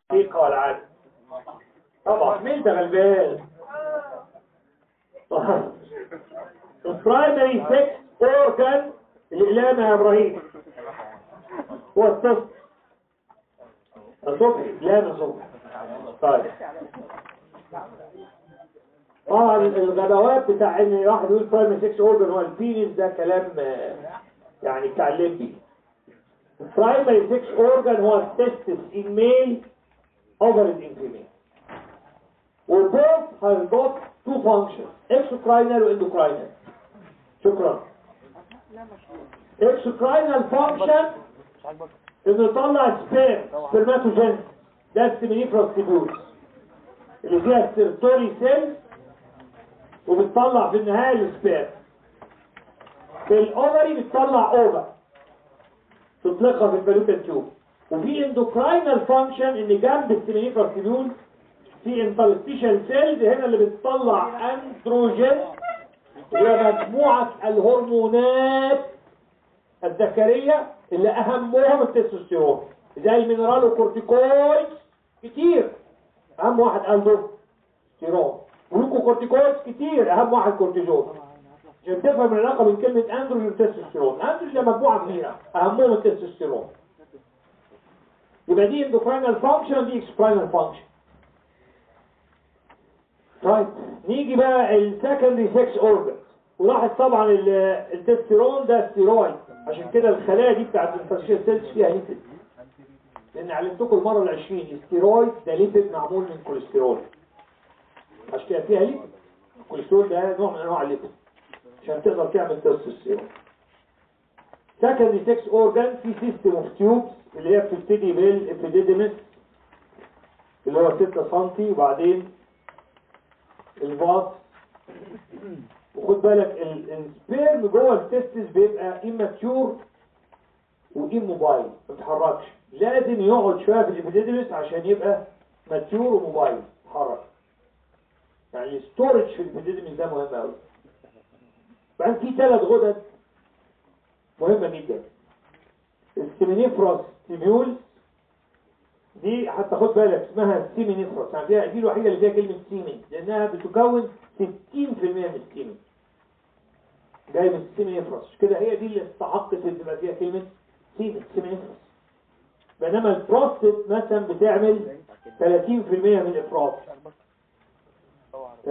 الحقيقة والعدل طبعا مين ده غلبان البرايمري سكس اورجان الاقلام يا ابراهيم هو الصفر الصبح لا الصبح طيب طبعا الغباوات بتاع ان واحد يقول برايمري سكس اورجان هو البينيس ده كلام آه، يعني بتاع الليمبي البرايمري سكس اورجان هو التستس ان ميل ovaries in female وبوث have got two functions exocrine واندوكراينال شكرا exocrine function انه يطلع سبير سبرماتوجين ده السيمينيفراس تيبيوس اللي فيها السيرتوري سيل وبتطلع في النهاية السبير في الاوفري بتطلع اوفر تطلقها في الفالوبيان تيوب وفي اندوكراينال فانكشن ان جنب السيمينيفراس تيبيوس في انترستيشال سيلز هنا اللي بتطلع اندروجين هي مجموعة الهرمونات الذكرية اللي اهمهم التستوستيرون زي المينرال كورتيكويد كتير اهم واحد اندروستيرون كورتيكويد كتير اهم واحد كورتيزون عشان تفهم العلاقة بين كلمة اندروجين والتستوستيرون اندروجين مجموعة كبيرة اهمهم التستوستيرون يبقى دي اندوكراينال فانكشن دي اكسبراينال فانكشن طيب نيجي بقى السكندري سكس اورجن ولاحظ طبعا ال- التستيرون ده ستيرويد عشان كده الخلايا دي بتاعت الانفكشن سيلز فيها ليبيد لان علمتكم المره العشرين الستيرويد ده ليبيد معمول من كوليسترول عشان كده فيها ليبيد الكوليسترول ده نوع من انواع الليبيد عشان تقدر تعمل تستوستيرون سكندري سكس اورجان في سيستم اوف تيوبس اللي هي بتبتدي بالابيديديمس اللي هو 6 سم وبعدين الفاس وخد بالك ال- السبيرم جوه التستس بيبقى اماتيور واموبايل ما بيتحركش لازم يقعد شويه في الابيديديمس عشان يبقى ماتيور وموبايل يتحرك يعني الستورج في الابيديديمس ده مهم قوي بعدين في ثلاث غدد مهمه جدا السيمينيفروس تيبيول دي حتى خد بالك اسمها سيمينيفروس يعني فيها دي الوحيده اللي فيها كلمه سيمين لانها بتكون 60% من السيمين جاي من السيمينيفروس كده هي دي اللي استحقت ان تبقى فيها كلمه سيمين سيمينيفروس بينما البروستات مثلا بتعمل 30% من الافراز 30%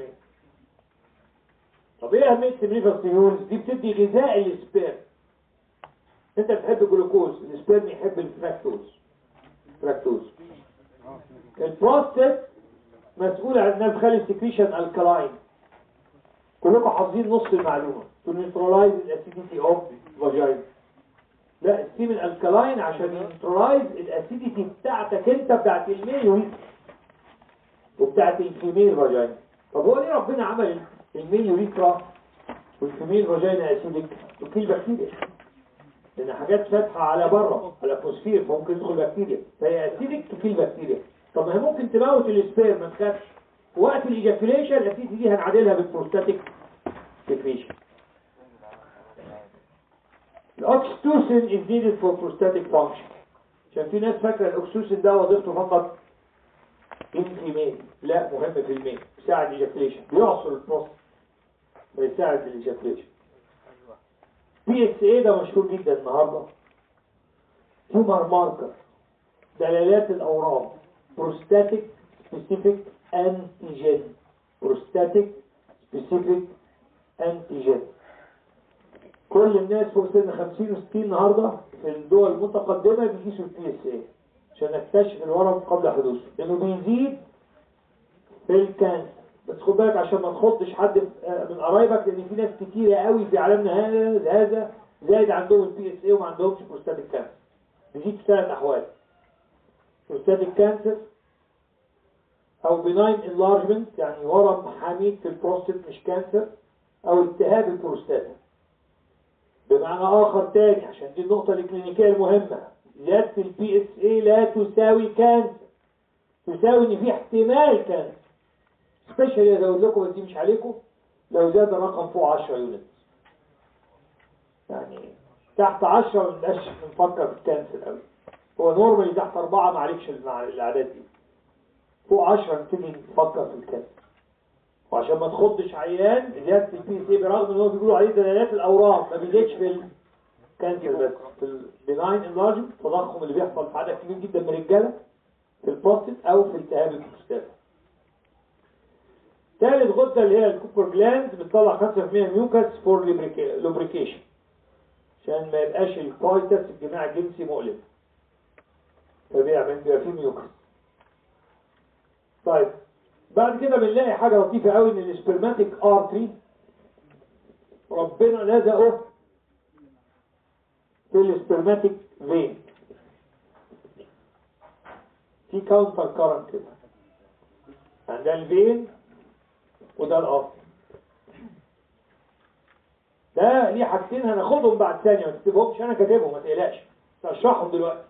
طب ايه اهميه السيمينيفروس تيبيولز دي بتدي غذاء للسبيرم انت بتحب الجلوكوز السبيرم يحب الفراكتوز فراكتوز البروستات مسؤول عن انها تخلي السكريشن الكلاين كلكم حافظين نص المعلومه to neutralize الاسيديتي اوف فاجين لا السيمن الكلاين عشان ينترايز الاسيديتي بتاعتك انت بتاعت الميل وبتاعت الفيميل فاجين طب هو ليه ربنا عمل الميل يوريثرا والفيميل فاجين اسيدك وكيل بكتيريا لان حاجات فاتحه على بره على الاتموسفير فممكن يدخل بكتيريا فهي اسيدك تكيل بكتيريا طب ما هي ممكن تموت السبير ما تخافش وقت الايجاكيوليشن الاسيد دي هنعادلها بالبروستاتيك سكريشن الاكستوسين is needed for prostatic function عشان في ناس فاكره الاكستوسين ده وظيفته فقط in female لا مهم في الميل بيساعد الايجاكيوليشن بيعصر البروست فيساعد الايجاكيوليشن بي اس اي ده مشهور جدا النهارده تيومر ماركر دلالات الاورام بروستاتيك سبيسيفيك انتيجين بروستاتيك سبيسيفيك انتيجين كل الناس فوق سن 50 و60 النهارده في الدول المتقدمه بيقيسوا البي اس اي عشان نكتشف الورم قبل حدوثه لانه بيزيد في الكانسر بس خد بالك عشان ما تخضش حد من قرايبك لان في ناس كتيره قوي في عالمنا هذا هذا زايد عندهم البي اس اي وما عندهمش بروستاتيك كانسر بيزيد في ثلاث احوال بروستاتيك كانسر او بناين انلارجمنت يعني ورم حميد في البروستات مش كانسر او التهاب البروستاتا بمعنى اخر تاني عشان دي النقطة الكلينيكية المهمة زيادة البي اس اي لا تساوي كانسر تساوي ان في احتمال كانسر سبيشالي ازود لكم بس دي مش عليكم لو زاد الرقم فوق 10 يونت يعني تحت 10 ما نبقاش بنفكر في الكانسر قوي هو نورمالي تحت أربعة معلش مع الأعداد دي فوق 10 نبتدي نفكر في الكانسر وعشان ما تخضش عيان زيادة البي سي برغم ان هو بيقولوا عليه دلالات الاورام ما بيزيدش في الكانسر بس في البناين انلارجمنت التضخم اللي بيحصل في عدد كبير جدا من الرجاله في البروستات او في التهاب البروستات ثالث غده اللي هي الكوبر جلاند بتطلع 5% ميوكس فور لوبريكيشن عشان ما يبقاش الكويتس الجماع الجنسي مؤلم فبيعمل بيبقى فيه ميوكس طيب بعد كده بنلاقي حاجة لطيفة قوي ان الاسبرماتيك ارتري ربنا لزقه في الاسبرماتيك فين في كاونتر كارنت كده يعني ده الفين وده الارتري ده ليه حاجتين هناخدهم بعد ثانية ما تكتبهمش انا كاتبهم ما تقلقش هشرحهم دلوقتي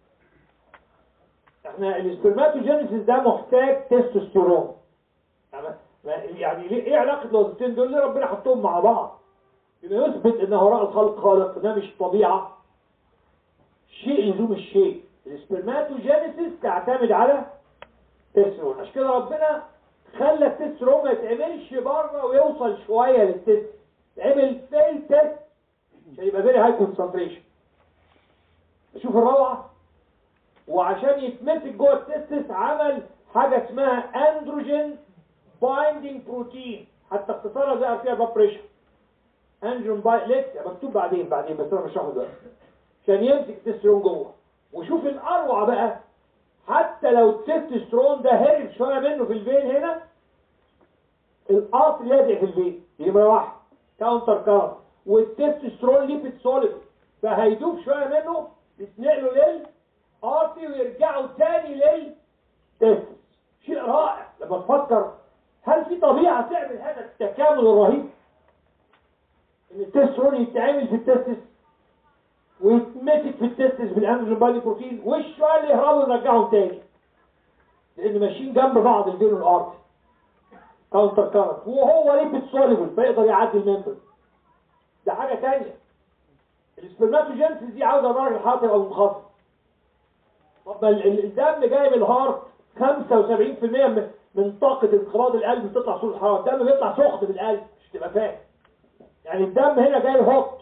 احنا الاسبرماتوجينيسيس ده محتاج تستوستيرون يعني ليه ايه علاقه الوظيفتين دول ليه ربنا حطهم مع بعض بما يثبت ان وراء الخلق خالق ده مش طبيعه شيء لزوم الشيء الاسبرماتوجينيسيس تعتمد على تستوستيرون عشان كده ربنا خلى التستوستيرون ما يتعملش بره ويوصل شويه للتست يتعمل في التست عشان يبقى فيري هاي كونسنتريشن شوف الروعه وعشان يتمسك جوه التستس عمل حاجة اسمها اندروجين بايندينج بروتين حتى اختصارها ظهر فيها بلاد بريشر اندروجين باي لسه مكتوب بعدين بعدين بس انا مش هاخد دلوقتي عشان يمسك التستيرون جوه وشوف الاروع بقى حتى لو التستوستيرون ده هرب شويه منه في الفين هنا القطر لازق في الفين دي نمره واحد كاونتر كارنت والتستوستيرون ليبيد سوليد فهيدوب شويه منه يتنقلوا لل ارتي ويرجعوا تاني للتست شيء رائع لما تفكر هل في طبيعة تعمل هذا التكامل الرهيب ان التسترون يتعمل في التستس ويتمسك في التستس بالانجل بادي بروتين والشوية اللي يهربوا يرجعهم تاني لان ماشيين جنب بعض الفين والارتي كاونتر كارنت وهو ليبيد سوليبل فيقدر يعدي الممبر ده حاجة تانية السبرماتوجينسيس دي عاوزة درجة الحرارة تبقى منخفضة طب الدم جاي من الهارت 75% من من طاقة انقباض القلب بتطلع صورة الحرارة الدم بيطلع سخن بالقلب مش تبقى فاهم يعني الدم هنا جاي هوت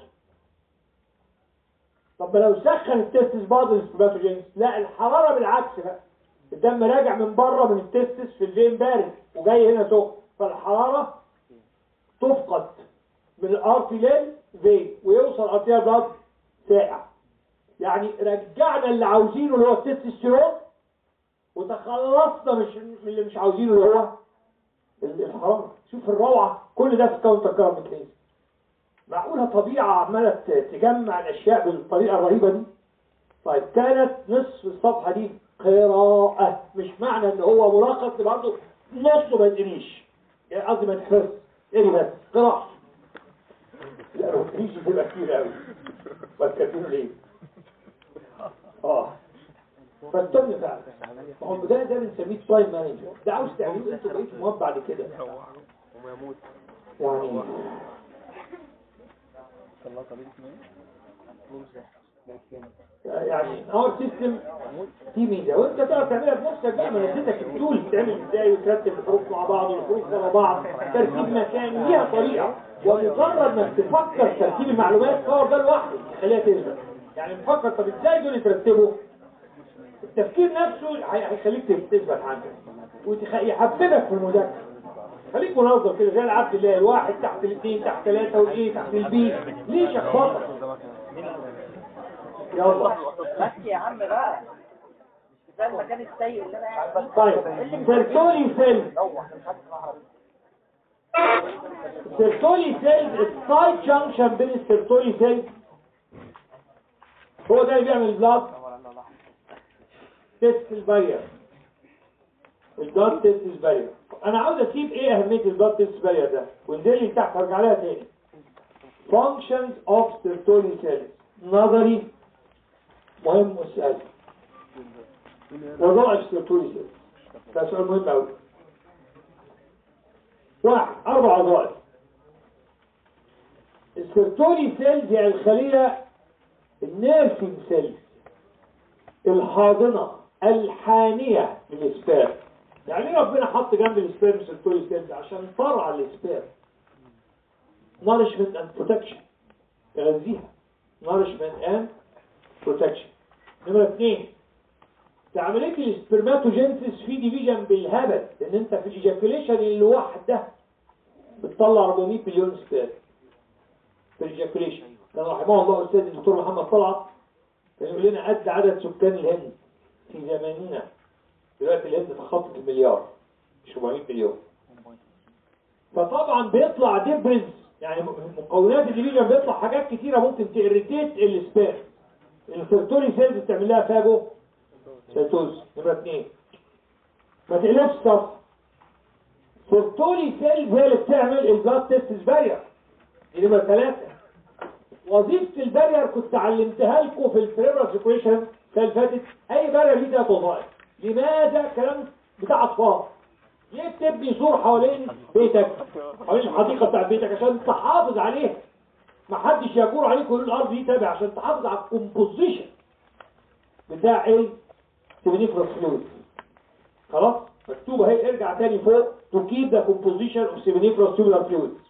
طب لو سخن التستس بعض السبرماتوجينز لا الحرارة بالعكس بقى الدم راجع من بره من التستس في الفين بارد وجاي هنا سخن فالحرارة تفقد من الارتي للفين ويوصل ارتيال بلاد ساقع يعني رجعنا اللي عاوزينه اللي هو التستوستيرون وتخلصنا مش من اللي مش عاوزينه اللي هو الحرارة شوف الروعة كل ده في كاونتر كارميكليز معقولة طبيعة عمالة تجمع الأشياء بالطريقة الرهيبة دي طيب كانت نصف الصفحة دي قراءة مش معنى ان هو ملخص برضه نصه ما يتقريش يعني قصدي ما تحفظ اقري بس قراءة لا ما تقريش تبقى كتير قوي بس كتير ليه اه فاستنى فعلا ما هو ده ده بنسميه تايم مانجر ده عاوز تعملوه انتوا بقيتوا مواد بعد كده وما يموت يعني الله طريق اسمه يعني اور سيستم في ميزه وانت تعرف تعملها بنفسك بقى ما اديتك التول تتعمل ازاي وترتب الحروف مع بعض والحروف مع بعض ترتيب مكان ليها طريقه ومجرد ما تفكر ترتيب المعلومات هو ده لوحده خليها تثبت يعني نفكر طب ازاي دول يترتبوا التفكير نفسه هي- هيخليك تثبت عندك ويحببك في المذاكره خليك منظم كده زي العبد الله الواحد تحت الاثنين تحت ثلاثة والايه تحت البي ليه شخبطك يلا بس يا عم بقى مش كفايه المكان السيء اللي انا قاعد فيه طيب سيرتولي سيل السيرتولي سيل السايد جانكشن بين السيرتولي سيل هو ده اللي بيعمل البلاد تيست البارير البلاد تيست البارير انا عاوز اسيب ايه اهميه البلاد تيست بارير ده وانزل لي تحت هرجع لها تاني functions of Sertoli cells نظري مهم وسؤال وظائف Sertoli cells ده سؤال مهم قوي واحد اربع وظائف السيرتولي سيلز يعني الخلية النيرسينج سيلز الحاضنة الحانية للسبيرم يعني ليه ربنا حط جنب السبيرم سيرتولي سيلز عشان فرع السبيرم nourishment and protection تغذيها nourishment and protection نمرة اثنين في عملية السبرماتوجينسيس في ديفيجن بالهبل لان انت في الايجاكوليشن الواحدة بتطلع 400 مليون سبيرم في الايجاكوليشن كان رحمه الله استاذ الدكتور محمد طلعت كان يقول لنا قد عدد سكان الهند في زماننا دلوقتي الهند تخطط المليار 700 مليون فطبعا بيطلع ديبرز يعني مكونات الديفيجن بيطلع حاجات كتيرة ممكن تإريتيت السبير الفيرتوري سيلز بتعمل لها فاجو سيتوز نمرة اتنين ما تقلقش صف فيرتوري سيلز هي اللي بتعمل البلاد تيست بارير دي نمرة ثلاثة وظيفة البارير كنت علمتها لكم في البريمرال سيكويشن اللي فاتت اي بارير ليه تلات وظائف لماذا كلام بتاع اطفال ليه بتبني سور حوالين بيتك حوالين الحديقه بتاع بيتك عشان تحافظ عليها ما حدش يجور عليك ويقول الارض دي تابع عشان تحافظ على الكومبوزيشن بتاع ايه سيمينيفرس فلويد خلاص مكتوبه اهي ارجع تاني فوق to keep the composition of seminiferous tubular fluids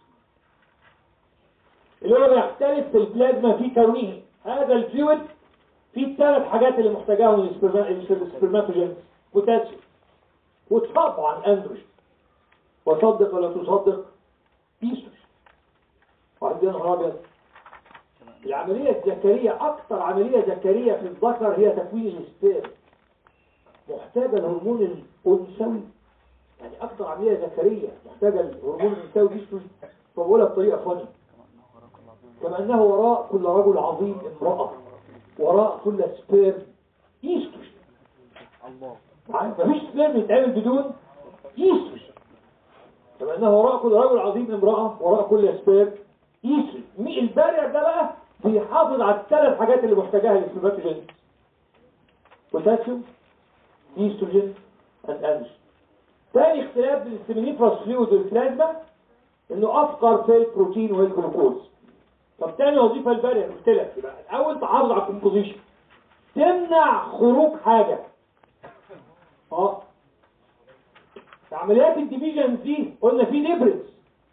اللي هو بيختلف في البلازما في كونه هذا الفلويد فيه الثلاث حاجات اللي محتاجاهم السبرماتوجينز بوتاسيوم وطبعا اندروجين وصدق ولا تصدق ايستروجين واحد يا نهار ابيض العملية الذكرية أكثر عملية ذكرية في الذكر هي تكوين السبير محتاجة الهرمون الأنثوي يعني أكثر عملية ذكرية محتاجة الهرمون الأنثوي دي فبقولها بطريقة فنية كما أنه وراء كل رجل عظيم امرأة وراء كل سبير ايستروجين الله مفيش سبيرم يتعمل بدون ايستروجين كما انه وراء كل رجل عظيم امرأة وراء كل سبيرم ايستروجين مين البارير ده بقى بيحافظ على الثلاث حاجات اللي محتاجاها السبرماتوجين بوتاسيوم ايستروجين اند انجين تاني اختلاف بين السيمينيفراس فلويد والبلازما انه افقر في البروتين والجلوكوز طب تاني وظيفة البارير قلت لك يبقى الاول تحافظ على الكومبوزيشن تمنع خروج حاجة اه في عمليات الديفيجن دي قلنا في ديبرنس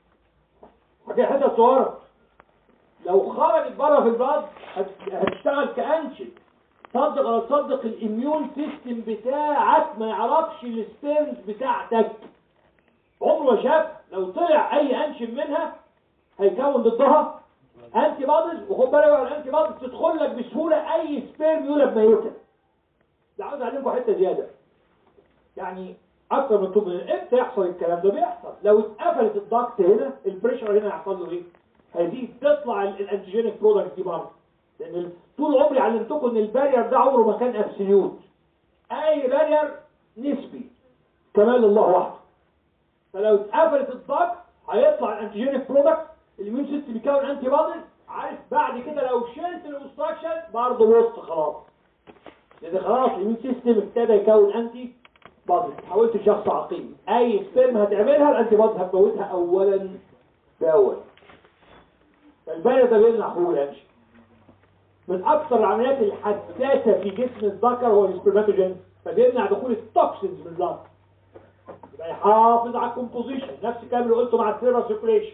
حاجه حته صغيره لو خرجت بره في البلاد هت- هتشتغل كانشن صدق ولا تصدق الاميون سيستم بتاعك ما يعرفش السبيرمز بتاعتك عمره ما شاف لو طلع اي انشن منها هيكون ضدها انتي بادز وخد بالك بقى الانتي بادز تدخل لك بسهوله اي سبيرم يولد ميته ده عاوز اعلمكم حته زياده يعني اكتر من طب امتى يحصل الكلام ده بيحصل لو اتقفلت الضغط هنا البريشر هنا هيحصل له ايه هيزيد تطلع ال- الانتيجينيك برودكت دي بره لان ال- طول عمري علمتكم ان البارير ده عمره ما كان ابسوليوت اي بارير نسبي كمال الله وحده فلو اتقفلت الضغط هيطلع الانتيجينيك برودكت الاميون سيستم بيكون انتي بوديز عارف بعد كده لو شلت الاوبستراكشن برضه وسط خلاص لان خلاص الاميون سيستم ابتدى يكون انتي بوديز حولت لشخص عقيم اي سبرم هتعملها الانتي بوديز هتموتها اولا باول فالبارير ده بيمنع خروج الانشي من اكثر العمليات الحساسه في جسم الذكر هو السبرماتوجين فبيمنع دخول التوكسينز من البلد يبقى يحافظ على الكومبوزيشن نفس الكلام اللي قلته مع السيرفر سيركوليشن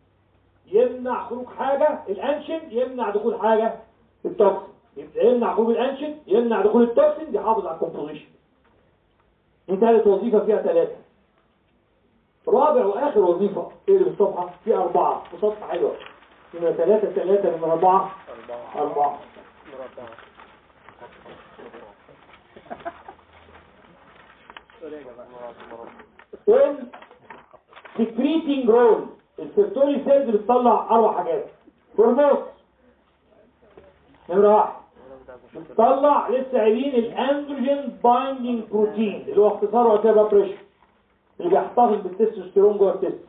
يمنع خروج حاجه الانشن يمنع دخول حاجه التوكسين يبقى يمنع خروج الانشن يمنع دخول التوكسين يحافظ على الكومبوزيشن دي ثالث وظيفه فيها ثلاثه رابع واخر وظيفه ايه اللي في الصفحه في اربعه في صفحه حلوه نمرة ثلاثة ثلاثة نمرة أربعة أربعة أربعة مربع سوري يا جماعة مربع in secreting role السيرتولي سيلز بتطلع أربع حاجات هرمون نمرة واحد بتطلع لسه قايلين الاندروجين بايندينج بروتين اللي هو اختصاره كده بريشر اللي بيحتفظ بالتستوستيرون جوه التست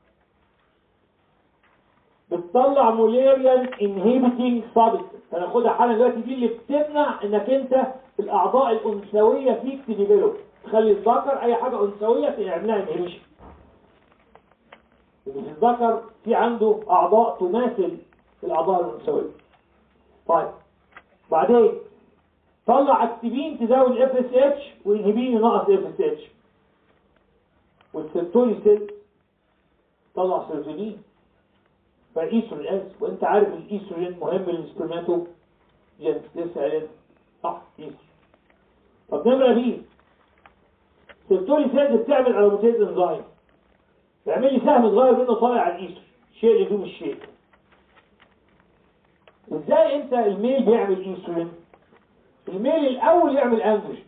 بتطلع موليريان انهيبيتنج سابستنس هناخدها حالا دلوقتي دي اللي بتمنع انك انت الاعضاء الانثويه فيك تديفلوب تخلي الذكر اي حاجه انثويه تعملها انهيبيشن لان الذكر في عنده اعضاء تماثل الاعضاء الانثويه طيب بعدين طلع اكتبين تزود الاف اس اتش وانهبين ينقص اف اس اتش والسيرتولي سيل طلع سيرتولين فالايستروجين اس وانت عارف الايستروجين مهم للسبرماتو جنس لسه قايل صح ايستروجين طب نمرة بي سيرتولي سيل بتعمل اروماتيز انزايم يعمل لي سهم صغير منه طالع على الايستروجين شيء لزوم الشيء ازاي انت الميل بيعمل انسولين الميل الاول يعمل اندروجين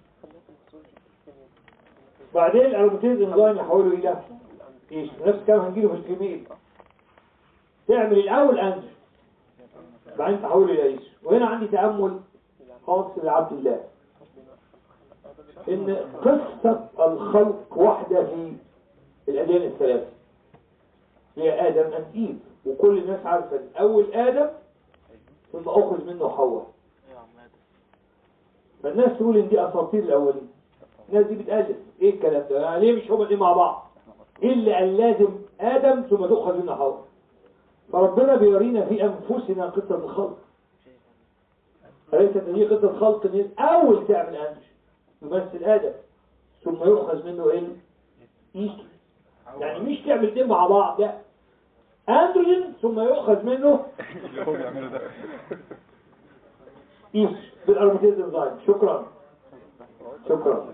بعدين الاروماتيز انزيم يحوله الى ايش نفس الكلام هنجيله في الفيميل تعمل الاول اندروجين بعدين تحوله الى ايش وهنا عندي تامل خاص لعبد الله ان قصه الخلق واحده في الاديان الثلاثه هي ادم اند ايف وكل الناس عارفه ان اول ادم ثم اخرج منه حواء فالناس تقول ان دي اساطير الاولين الناس دي بتألف ايه الكلام ده يعني ليه مش هما الاثنين مع بعض ايه اللي قال لازم ادم ثم تؤخذ منه حواء فربنا بيورينا في انفسنا قصه الخلق أليس ان هي قصه خلق ان الاول تعمل انج يمثل ادم ثم يؤخذ منه ايه ايستروجين يعني مش تعمل الاثنين مع بعض لا اندروجين ثم يؤخذ منه ايش بالاروماتيز انزايم شكرا شكرا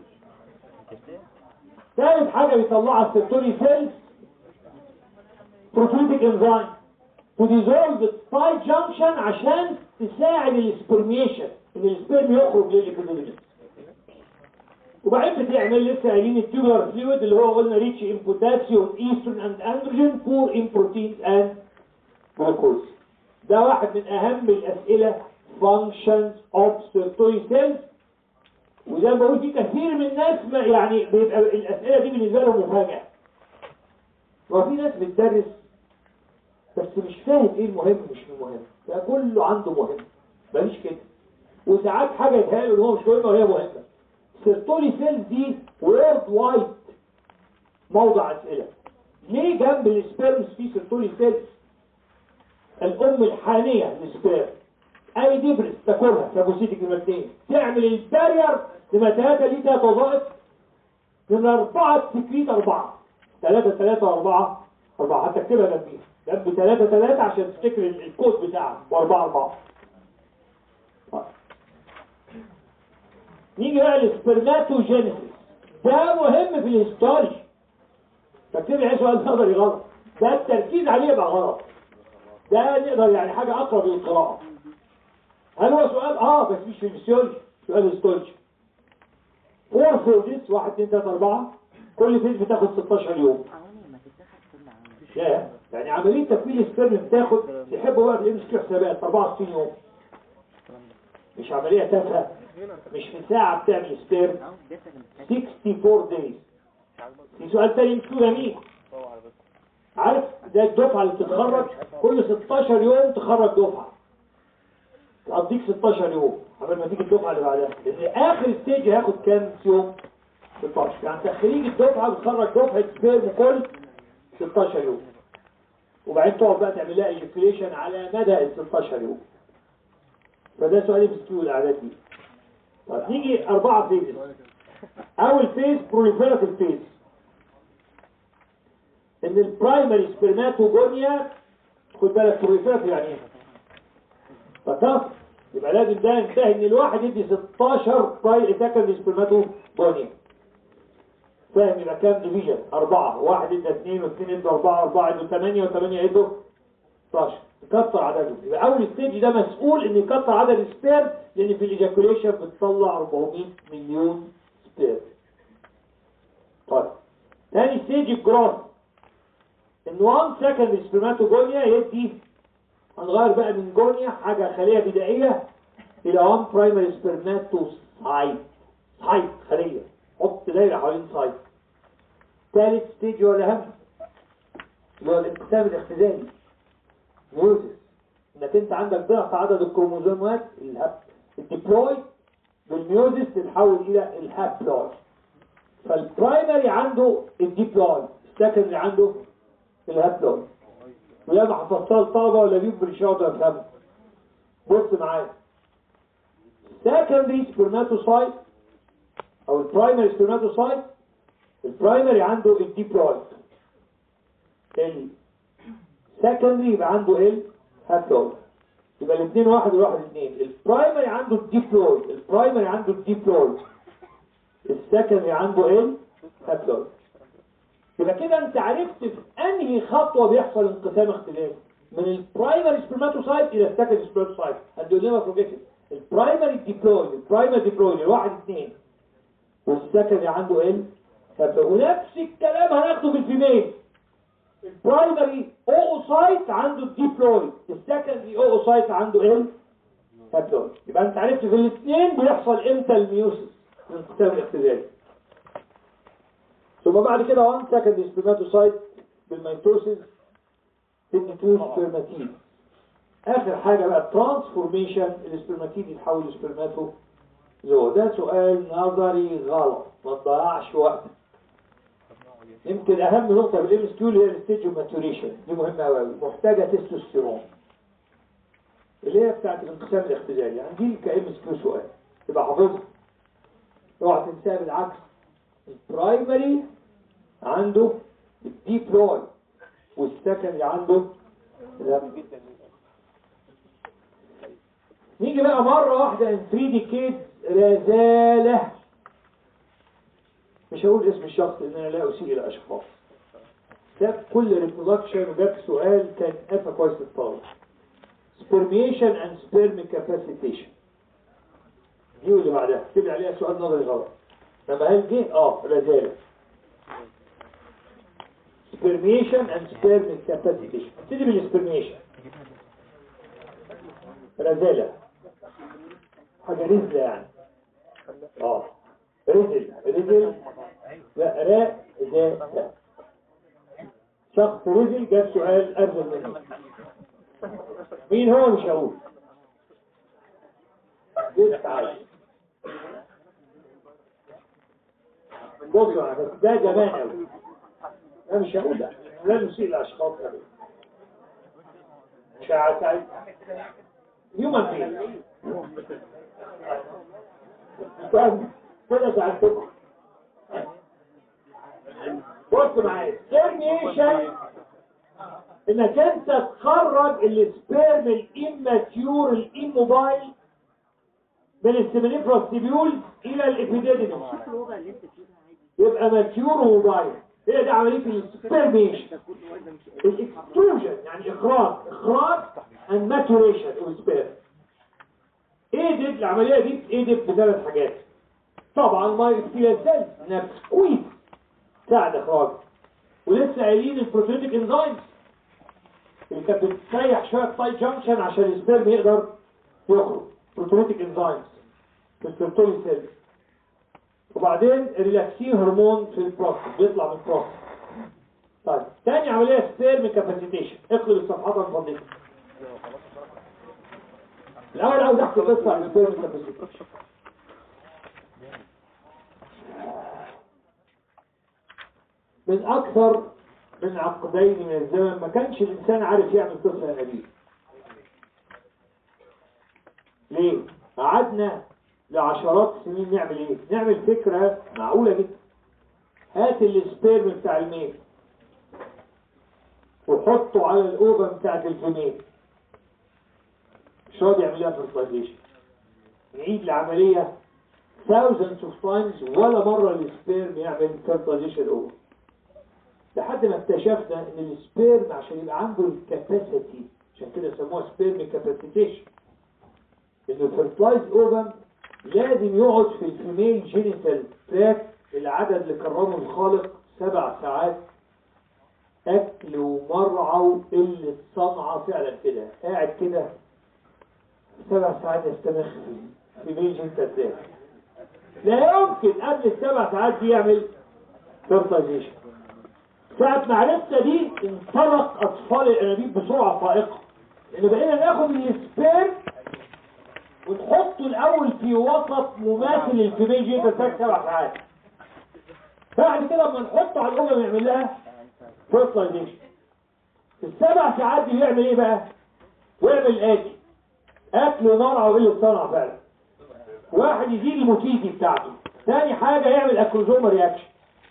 ثالث حاجة بيطلعها السيرتوري سيلز بروتيتيك انزايم تو ديزولف السبايك جانكشن عشان تساعد السبرميشن ان السبرم يخرج للإيكولوجين وبعدين بتعمل لسه قايلين التيوبولار فلويد اللي هو قلنا ريتش ان بوتاسيوم ايسترون اند اندروجين بور ان بروتينز اند جلوكوز ده واحد من اهم الاسئله functions of circulatory cells وزي ما بقول في كثير من الناس ما يعني بيبقى الاسئله دي بالنسبه لهم مفاجاه وفي ناس بتدرس بس مش فاهم ايه المهم مش المهم ده كله عنده مهم ماليش كده وساعات حاجه يتهيأ له ان هو مش مهمه وهي مهمه سيرتولي سيلز دي وورد وايد موضع اسئله ليه جنب السبيرمز في سيرتولي سيلز الام الحانيه للسبيرم اي دبرس تاكلها كابوسيتك المتين تعمل البارير لما ثلاثة ليه ثلاثة وظائف من أربعة تكريت أربعة ثلاثة ثلاثة أربعة أربعة هتكتبها جنبيها جنب ثلاثة ثلاثة عشان تفتكر الكود بتاعها وأربعة أربعة طيب. نيجي بقى للسبرماتوجينيسيس ده مهم في الهيستولوجي فاكتبي عايز سؤال نظري غلط ده التركيز عليه يبقى غلط ده نقدر يعني حاجة أقرب للقراءة هل هو سؤال اه بس مش في الفسيولوجي سؤال هيستولوجي فور فيزز 1 2 3 4 كل فيز بتاخد 16 يوم يا يعني عمليه تكوين السبرم بتاخد يحبوا بقى في الام اس حسابات 64 يوم مش عمليه تافهه مش في ساعه بتعمل سبرم 64 دايز في سؤال تاني مكتوب مين عارف ده الدفعه اللي بتتخرج كل 16 يوم تخرج دفعه تقضيك 16 يوم قبل ما تيجي الدفعه اللي بعدها لان اخر ستيج هياخد كام يوم 16 يعني تخريج الدفعه بتخرج دفعه سبيرم كل 16 يوم وبعدين تقعد بقى تعمل لها ايجيكيوليشن على مدى ال 16 يوم فده سؤال بيستوي الاعداد دي طب نيجي اربعه فيزز اول فيز بروليفيراتيف فيز ان البرايمري سبرماتوجونيا خد بالك بروليفيراتيف يعني ايه فتصل يبقى لازم ده ينتهي ان الواحد يدي 16 باي سكند سبرماتوجونيا فاهم يبقى كام ديفيجن أربعة واحد ادى اثنين واثنين ادوا أربعة أربعة ادوا ثمانية وثمانية ادوا 16 تكتر عددهم يبقى أول ستيج ده مسؤول إن يكتر عدد السبيرم لأن في الإيجاكوليشن بتطلع 400 مليون سبيرم طيب تاني ستيج الجراس إن 1 سكند سبرماتوجونيا يدي هنغير بقى من جونيا حاجة خلية بدائية إلى 1 برايمري سبرماتوسايت سايت خلية حط دايرة حوالين سايت ثالث ستيج هو الأهم اللي هو الانقسام الاختزالي ميوزس انك انت عندك ضعف عدد الكروموزومات الهب الديبلوي بالميوزس تتحول الى الهابلوي فالبرايمري عنده الديبلوي السكندري عنده الهابلوي وياما حفظتها الطلبه ولا بيهم بالشاطر يفهموا بص معايا secondary spermatocyte او البرايمري spermatocyte البرايمري عنده الديبلويد السكندري يبقى عنده ال هابلويد يبقى الاثنين واحد والواحد اثنين البرايمري عنده الديبلويد البرايمري عنده الديبلويد السكندري عنده ال هابلويد يبقى كده انت عرفت في انهي خطوه بيحصل انقسام اختلاف من البرايمري سبرماتوسايت الى السكندري سبرماتوسايت هتقول بروجيكشن البرايمري ديبلويد البرايمري ديبلويد الواحد اثنين والسكندري عنده ال هابلويد ونفس الكلام هناخده في الفيميل البرايمري اوسايت عنده الديبلويد السكندري اوسايت عنده ال هابلويد يبقى انت عرفت في الاثنين بيحصل امتى الميوسيس الانقسام الاختلالي ثم بعد كده 1 سكند سبرماتوسايت بالميتوسيس تدي 2 سبرماتيد اخر حاجه بقى ترانسفورميشن السبرماتيد يتحول لسبرماتو زو ده سؤال نظري غلط ما تضيعش وقتك يمكن اهم نقطه في الام اس كيو اللي هي الستيج اوف ماتوريشن دي مهمه قوي محتاجه تستوستيرون اللي هي بتاعت الانقسام الاختزالي يعني دي كام اس كيو سؤال تبقى حافظها اوعى تنساها بالعكس البرايمري عنده الديبلوي والسكندري عنده الهابلويد. نيجي بقى مرة واحدة ان 3 ديكيد رزالة مش هقول اسم الشخص لان انا لا اسيء الاشخاص ده كل ريبرودكشن وجاب سؤال كان قفا كويس الطالب سبرميشن اند سبرم كاباسيتيشن دي واللي بعدها اكتب عليها سؤال نظري غلط لما هل جه اه رزالة سبرميشن اند سبرم كاباسيتيشن ابتدي بالسبرميشن رزالة حاجة رزلة يعني اه رزل رزل لا راء ذا شخص رزل جاب سؤال أرزل منه مين هو مش هقول جيت عايز بصوا بس ده جبان قوي انا مش هقول ده لا نسيء الاشخاص قوي مش عايز هيومن بين كده زعلتكم بص معايا سيرميشن انك انت تخرج السبيرم الاماتيور الاموبايل من السيمينيفروس تيبيول الى الابيديديمس يبقى ماتيور وموبايل هي دي عمليه السبيرميشن الاكستروجن يعني اخراج اخراج and maturation of sperm ايه دي العمليه دي ايه دي بثلاث حاجات طبعا ما يكفيها سيلز انها بسكويز تساعد اخراج ولسه قايلين البروتينيك انزايمز اللي كانت بتسيح شويه تاي جانكشن عشان السبرم يقدر يخرج بروتينيك انزايمز في السيرتولي سيلز وبعدين الريلاكسين هرمون في البروستات بيطلع من البروستات طيب تاني عمليه سبيرم كاباسيتيشن اقلب الصفحات من فضلك الأول عاوز أحكي قصة عن السبيرم كاباسيتيشن من أكثر من عقدين من الزمن ما كانش الإنسان عارف يعمل قصة نبيل ليه؟ قعدنا لعشرات السنين نعمل ايه؟ نعمل فكرة معقولة جدا هات السبيرم بتاع الميل وحطه على الأوفا بتاعت الفيميل مش راضي يعملها فرتلايزيشن نعيد العملية thousands of times ولا مرة السبيرم يعمل فرتلايزيشن أوفر لحد ما اكتشفنا ان السبيرم عشان يبقى عنده الكاباسيتي عشان كده سموها سبيرم كاباسيتيشن ان الفرتلايز اوفم لازم يقعد في الفيميل جينيتال تراك العدد اللي كرمه الخالق سبع ساعات اكل ومرعى وقلة صنعة فعلا كده قاعد كده سبع ساعات يستمخ في فيميل جينيتال تراك لا يمكن قبل السبع ساعات دي يعمل فرتلايزيشن ساعة ما عرفنا دي انطلق أطفال الأنابيب بسرعة فائقة لأن بقينا ناخد السبيرم ونحطه الأول في وسط مماثل للفيميل جيتا تاك سبع ساعات بعد كده لما نحطه على الأمم يعمل لها فرتلايزيشن في السبع ساعات دي يعمل إيه بقى؟ ويعمل الآتي أكل ومرعى وقلة صنع فعلا واحد يزيد الموتيليتي بتاعته ثاني حاجة يعمل اكروزوم رياكشن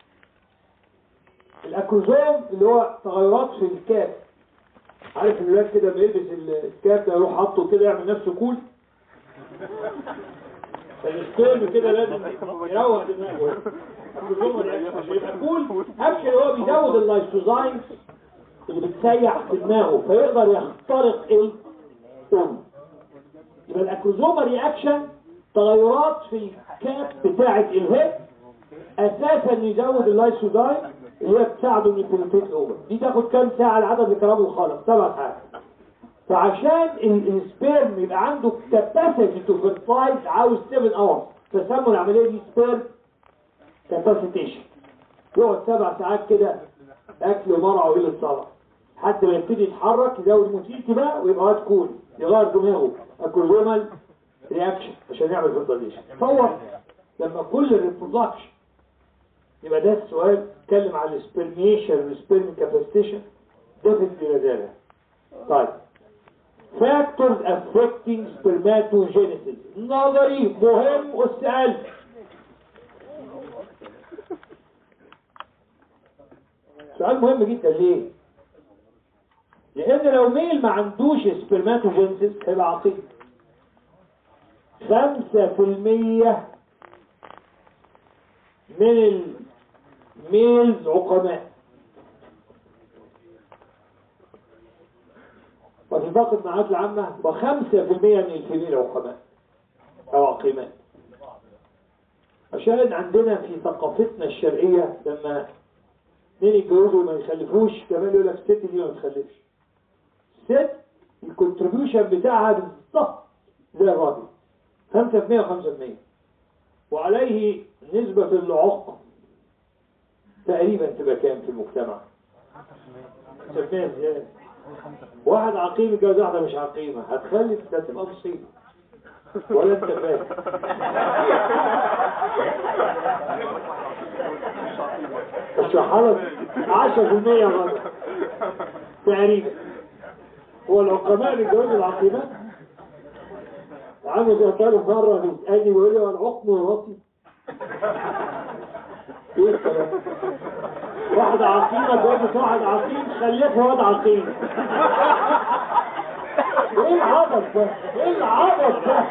الاكروزوم اللي هو تغيرات في الكاب عارف الولاد كده بيلبس الكاب ده يروح حاطه كده يعمل نفسه كول فالسكيل كده لازم يروق دماغه اكروزوم رياكشن عشان يبقى كول اكشن هو بيزود اللايسوزايمز اللي بتسيح في دماغه فيقدر يخترق ايه الام يبقى الاكروزوما رياكشن تغيرات في الكاب بتاعه الهيب اساسا يزود اللايسوزايم اللي هي بتساعده انه يبنتريت الاوفر دي تاخد كام ساعه العدد الكلام الخالق سبع ساعات فعشان ال- السبيرم يبقى عنده كاباسيتي تو فيرتلايز عاوز 7 اورز فسموا العمليه دي سبيرم كاباسيتيشن يقعد سبع ساعات كده اكل ومرع وقله صلاه لحد ما يبتدي يتحرك يزود موتيلتي بقى ويبقى واد كول يغير دماغه اكروزومال رياكشن عشان يعمل فيرتلايزيشن تصور لما كل الريبرودكشن يبقى ده السؤال اتكلم على السبرميشن والسبرم كاباسيتيشن ده في الجلدانة طيب factors affecting spermatogenesis نظري مهم والسؤال سؤال مهم جدا ليه لان لو ميل ما عندوش سبرماتوجينيسيس هيبقى عقيم خمسة في المية من الميلز عقماء وفي باقي المعاد العامة وخمسة في المية من الفيميل عقماء أو عقيمات عشان عندنا في ثقافتنا الشرقية لما اثنين يتجوزوا وما يخلفوش كمان يقول لك الست دي ما بتخلفش الست الكونتريبيوشن بتاعها بالظبط زي الراجل 5% و5% وعليه نسبة العقم تقريبا تبقى كام في المجتمع 5% زيادة واحد عقيم يتجوز واحدة مش عقيمة هتخلف ده تبقى مصيبة ولا انت فاهم اشرحها لك 10% غلط تقريبا هو العقماء اللي جوازوا العقيمات عامل زي طالب مرة بيسألني ويقول لي هو العقم وراثي ايه الكلام واحد عقيمة جوزت واحد عقيم خلفه واد عقيم ايه العبط ده ايه العبط ده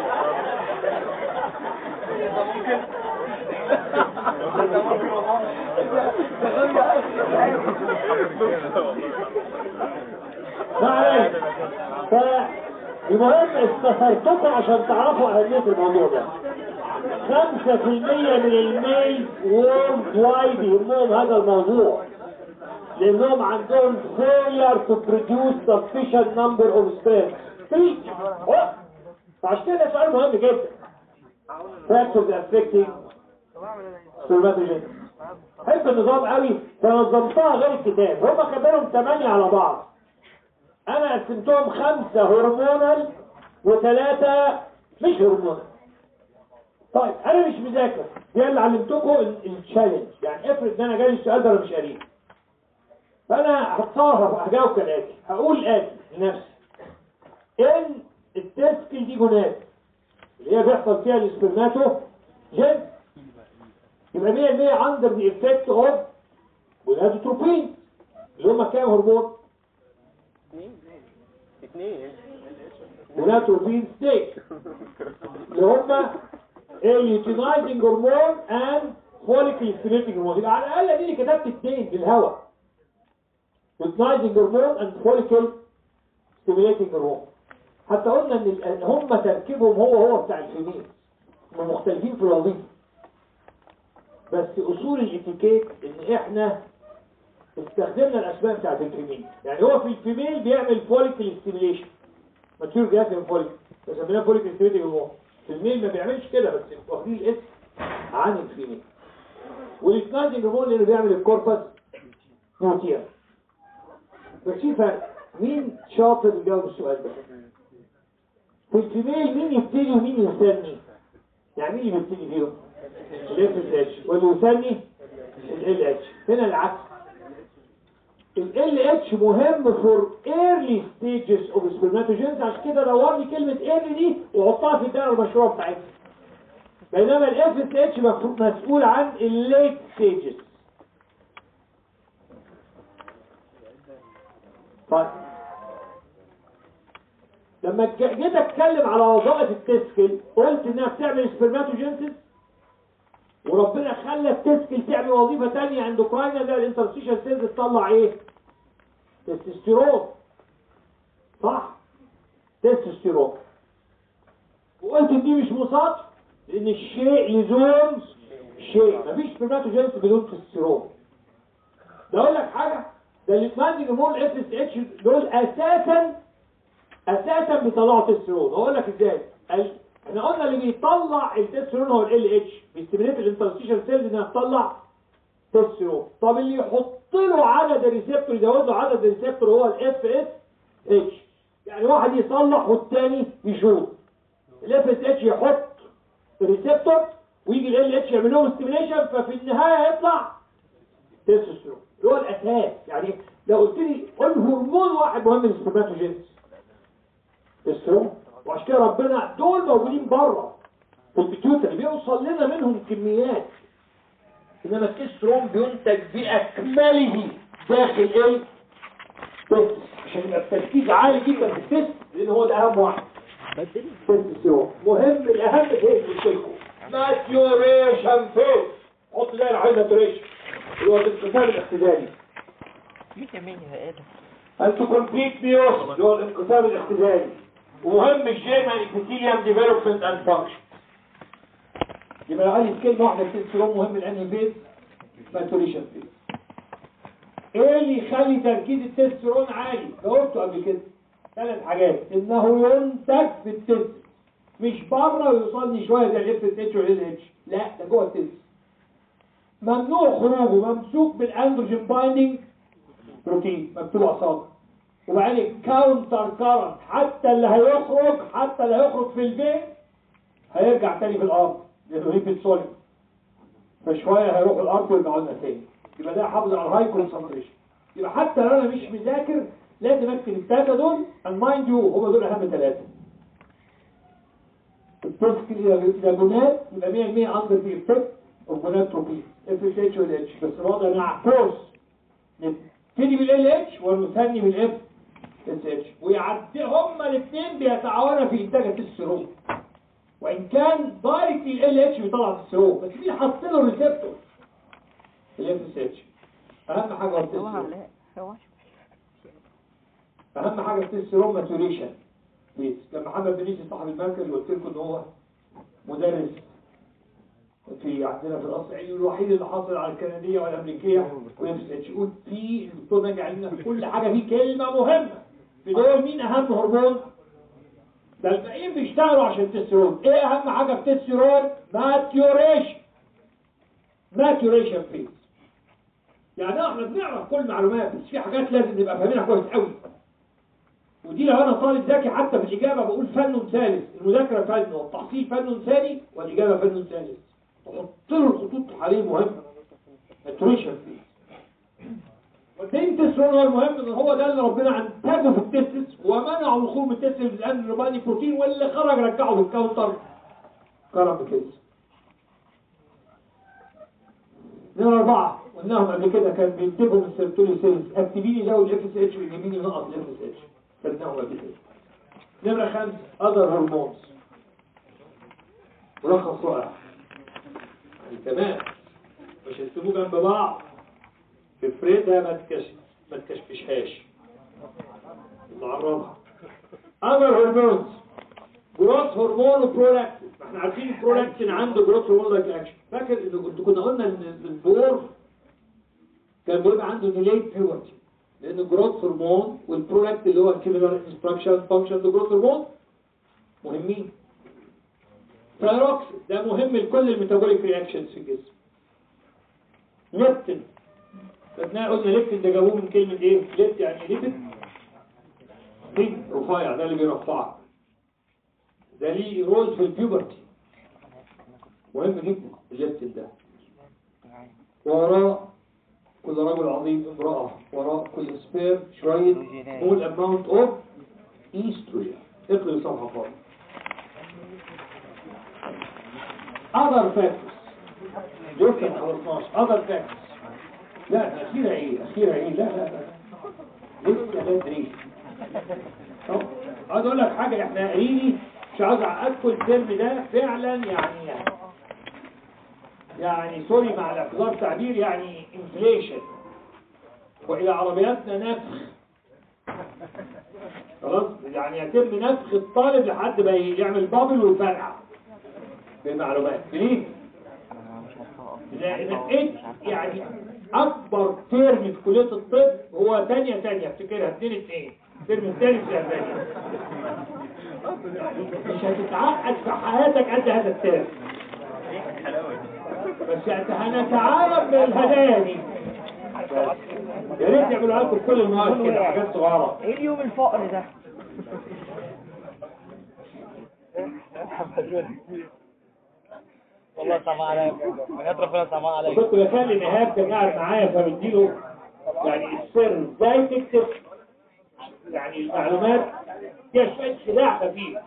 ما عليك فالمهم استثرتكم عشان تعرفوا أهمية الموضوع ده خمسة في المية من الميل وورد وايد يهمهم هذا الموضوع لأنهم عندهم failure to produce sufficient number of sperm three أوه. فعشان كده سؤال مهم جدا factors affecting spermatogenesis حب النظام قوي فنظمتها غير الكتاب هم كبرهم ثمانية على بعض انا قسمتهم خمسة هرمونال وثلاثة مش هرمونال طيب انا مش مذاكر دي اللي علمتكم التشالنج يعني افرض ان انا جالي السؤال ده انا مش قريب فانا هتصرف هجاوب كالاتي هقول الاتي لنفسي ان التسكل دي جونات اللي هي بيحصل فيها الاسبرماتو جن يبقى 100% اندر ذا افكت اوف جونادوتروبين اللي هم كام هرمون اثنين جونادوتروبين ستيت اللي هم اليوتينايزنج هرمون اند فوليكل ستيميتنج هرمون يبقى على الاقل اديني كتبت اثنين بالهواء يوتينايزنج هرمون اند فوليكل ستيميتنج هرمون حتى قلنا ان ال- هم تركيبهم هو هو بتاع الفيميل هم مختلفين في الوظيفه بس اصول الاتيكيت ان احنا استخدمنا الاسماء بتاعت الفيميل يعني هو في الفيميل بيعمل فوليكل ستيميليشن ماتيور جاثم فوليك بسميناه فوليكل ستيميليشن هرمون في الميل ما بيعملش كده بس واخدين الاسم عن الفيميل والسنايدنج هرمون اللي بيعمل الكوربس نوتير بس في فرق مين شاطر يجاوب السؤال ده في الفيميل مين يبتدي ومين يستني يعني مين اللي بيبتدي فيهم الاف اتش واللي يستني ال اتش هنا العكس ال اتش مهم for early stages of spermatogenesis عشان كده دور لي كلمة early دي وحطها في الدائرة المشروع بتاعتها بينما الاف اس اتش مسؤول عن الليت ستيجز طيب لما ج- جيت اتكلم على وظائف التسكل قلت انها بتعمل سبرماتوجينسيس وربنا خلى التسكل تعمل وظيفة تانية عند اوكرانيا ده الانترستيشال سيلز تطلع ايه تستوستيرون صح تستوستيرون وقلت ان دي مش مصادفة لان الشيء يزوم شيء مفيش سبرماتوجينسيس بدون تستوستيرون ده اقول لك حاجة ده الاثنين هرمون الاف اس اتش دول اساسا اساسا بيطلعوا تستيرون اقول لك ازاي ال- احنا قلنا اللي بيطلع التستيرون هو ال اتش بيستمريت الانترستيشن سيلز انها تطلع تستيرون طب اللي يحط له عدد الريسبتور يزود له عدد الريسبتور هو الاف اس اتش يعني واحد يصلح والتاني يشوط الاف اس اتش يحط الريسبتور ويجي ال اتش يعمل لهم ستيميليشن ففي النهايه يطلع تستوستيرون اللي هو الاساس يعني لو قلت لي قول هرمون واحد مهم للسبرماتوجينز تستوستيرون وعشان كده ربنا دول موجودين بره في البيتيوتري بيوصل لنا منهم كميات انما التستوستيرون بينتج باكمله داخل ايه التست عشان يبقى التركيز عالي جدا في التست لان هو ده اهم واحد التستوستيرون مهم الاهم فين قلت لكم ماتيوريشن فيز حط ده العين ماتيوريشن اللي هو الانقسام الاختزالي أن تكمبليت بيوس اللي هو الانقسام الاختزالي ومهم الجيرمان ابيثيليوم ديفلوبمنت اند فانكشن يبقى عايز كلمة واحدة التستيرون مهم الانهي فيز ماتوريشن فيز ايه اللي يخلي تركيز التستيرون عالي جاوبته قبل كده ثلاث حاجات انه ينتج في التست مش بره ويوصلني شويه زي الاف اس اتش والال اتش لا ده جوه التست ممنوع خروجه ممسوك بالاندروجين بايندينج بروتين مكتوب اصابع وبعدين كاونتر كارنت حتى اللي هيخرج حتى اللي هيخرج في البيت هيرجع تاني في الارض لانه هي في السوليد فشويه هيروح الارض ويرجعوا لنا تاني يبقى ده حافظ على الهاي كونسنتريشن يبقى حتى لو انا مش مذاكر لازم اكتب الثلاثه دول and mind you هم دول اهم ثلاثه التسكيل اذا جونات يبقى 100% اندر في افكت اوف جوناتروبين اف اس اتش وال اتش بس الوضع معكوس نبتدي بالال اتش ونثني بالاف اس اتش ويعدي هما الاثنين بيتعاونوا في انتاج التستيرون وان كان دايركتلي ال اتش بيطلع التستيرون بس في حاطين له ريسبتور الاف اس اتش اهم حاجه هو التستيرون اهم حاجه التستيرون ماتوريشن بيس لما محمد بنيسي صاحب المركز اللي قلت لكم ان هو مدرس في عندنا في القصر العيني الوحيد اللي حاصل على الكنديه والامريكيه واف اس اتش يقول في الدكتور ناجي علينا في كل حاجه فيه كلمه مهمه في دول مين اهم هرمون ده الباقيين بيشتغلوا عشان التستيرون ايه اهم حاجه في التستيرون ماتيوريشن ماتيوريشن فيز يعني احنا بنعرف كل المعلومات بس في حاجات لازم نبقى فاهمينها كويس قوي ودي لو انا طالب ذكي حتى في الاجابه بقول فن ثالث المذاكره فن والتحصيل فن ثاني والاجابه فن ثالث تحط له الخطوط الحاليه مهمه ماتيوريشن فيز والتاني تسترون هو المهم ان هو ده اللي ربنا انتجه في التستس ومنعه الخروج من التستس لان الرباني بروتين واللي خرج رجعه بالكاونتر كرم كده نمرة أربعة قلناهم قبل كده كان بينتجوا من السيرتولي سيلز اكتبيني زود الاف اس اتش ويجيبيني نقط الاف اس اتش خدناهم قبل كده نمرة خمسة اذر هرمونز ملخص رائع يعني تمام مش هتسيبوه جنب بعض افردها ما تكش ما تكشكشهاش نعرضها اذر هرمونز جروث هرمون وبرولاكتين احنا عارفين البرولاكتين عنده جروث هرمون لايك اكشن فاكر ان كنت كنا قلنا ان البور كان بيبقى عنده ديليد بيورتي لان الجروث هرمون والبرولاكتين اللي هو الكيميكال انستراكشن فانكشن جروث هرمون مهمين ثايروكسين ده مهم لكل الميتابوليك رياكشنز في الجسم ليبتين خدناه قلنا ليبتين ده جابوه من كلمة ايه؟ ليبت يعني ليبت ثيك رفيع ده اللي بيرفعك ده ليه رول في البيوبرتي مهم جدا الليبتين ده وراء كل رجل عظيم امرأة وراء كل سبير شوية small amount of estrogen اقلب صفحة فاضي اذر فاكتورز لسه ما خلصناش اذر فاكتورز لا اخيرا ايه اخيرا ايه لا لا لا لسه بدري طب عايز اقول لك حاجه احنا قايلين مش عايز اعقدكم الترم ده فعلا يعني يعني يعني سوري مع الاعتذار التعبير يعني انفليشن والى عربياتنا نفخ خلاص يعني يتم نفخ الطالب لحد ما يعمل بابل ويفرقع بالمعلومات ليه؟ لان إيه يعني اكبر ترم في كليه الطب هو ثانيه ثانيه افتكرها اثنين اثنين الترم الثاني في الالماني مش هتتعقد في حياتك قد هذا الترم بس هنتعارف بالهدايا دي يا ريت يعملوا لكم كل المواد كده حاجات صغيره ايه اليوم الفقر ده والله سامع عليك حاجات ربنا سامع عليك كنت بكلم ايهاب كان قاعد معايا فبديله يعني السر ازاي تكتب يعني المعلومات فيها شويه خداع خفيف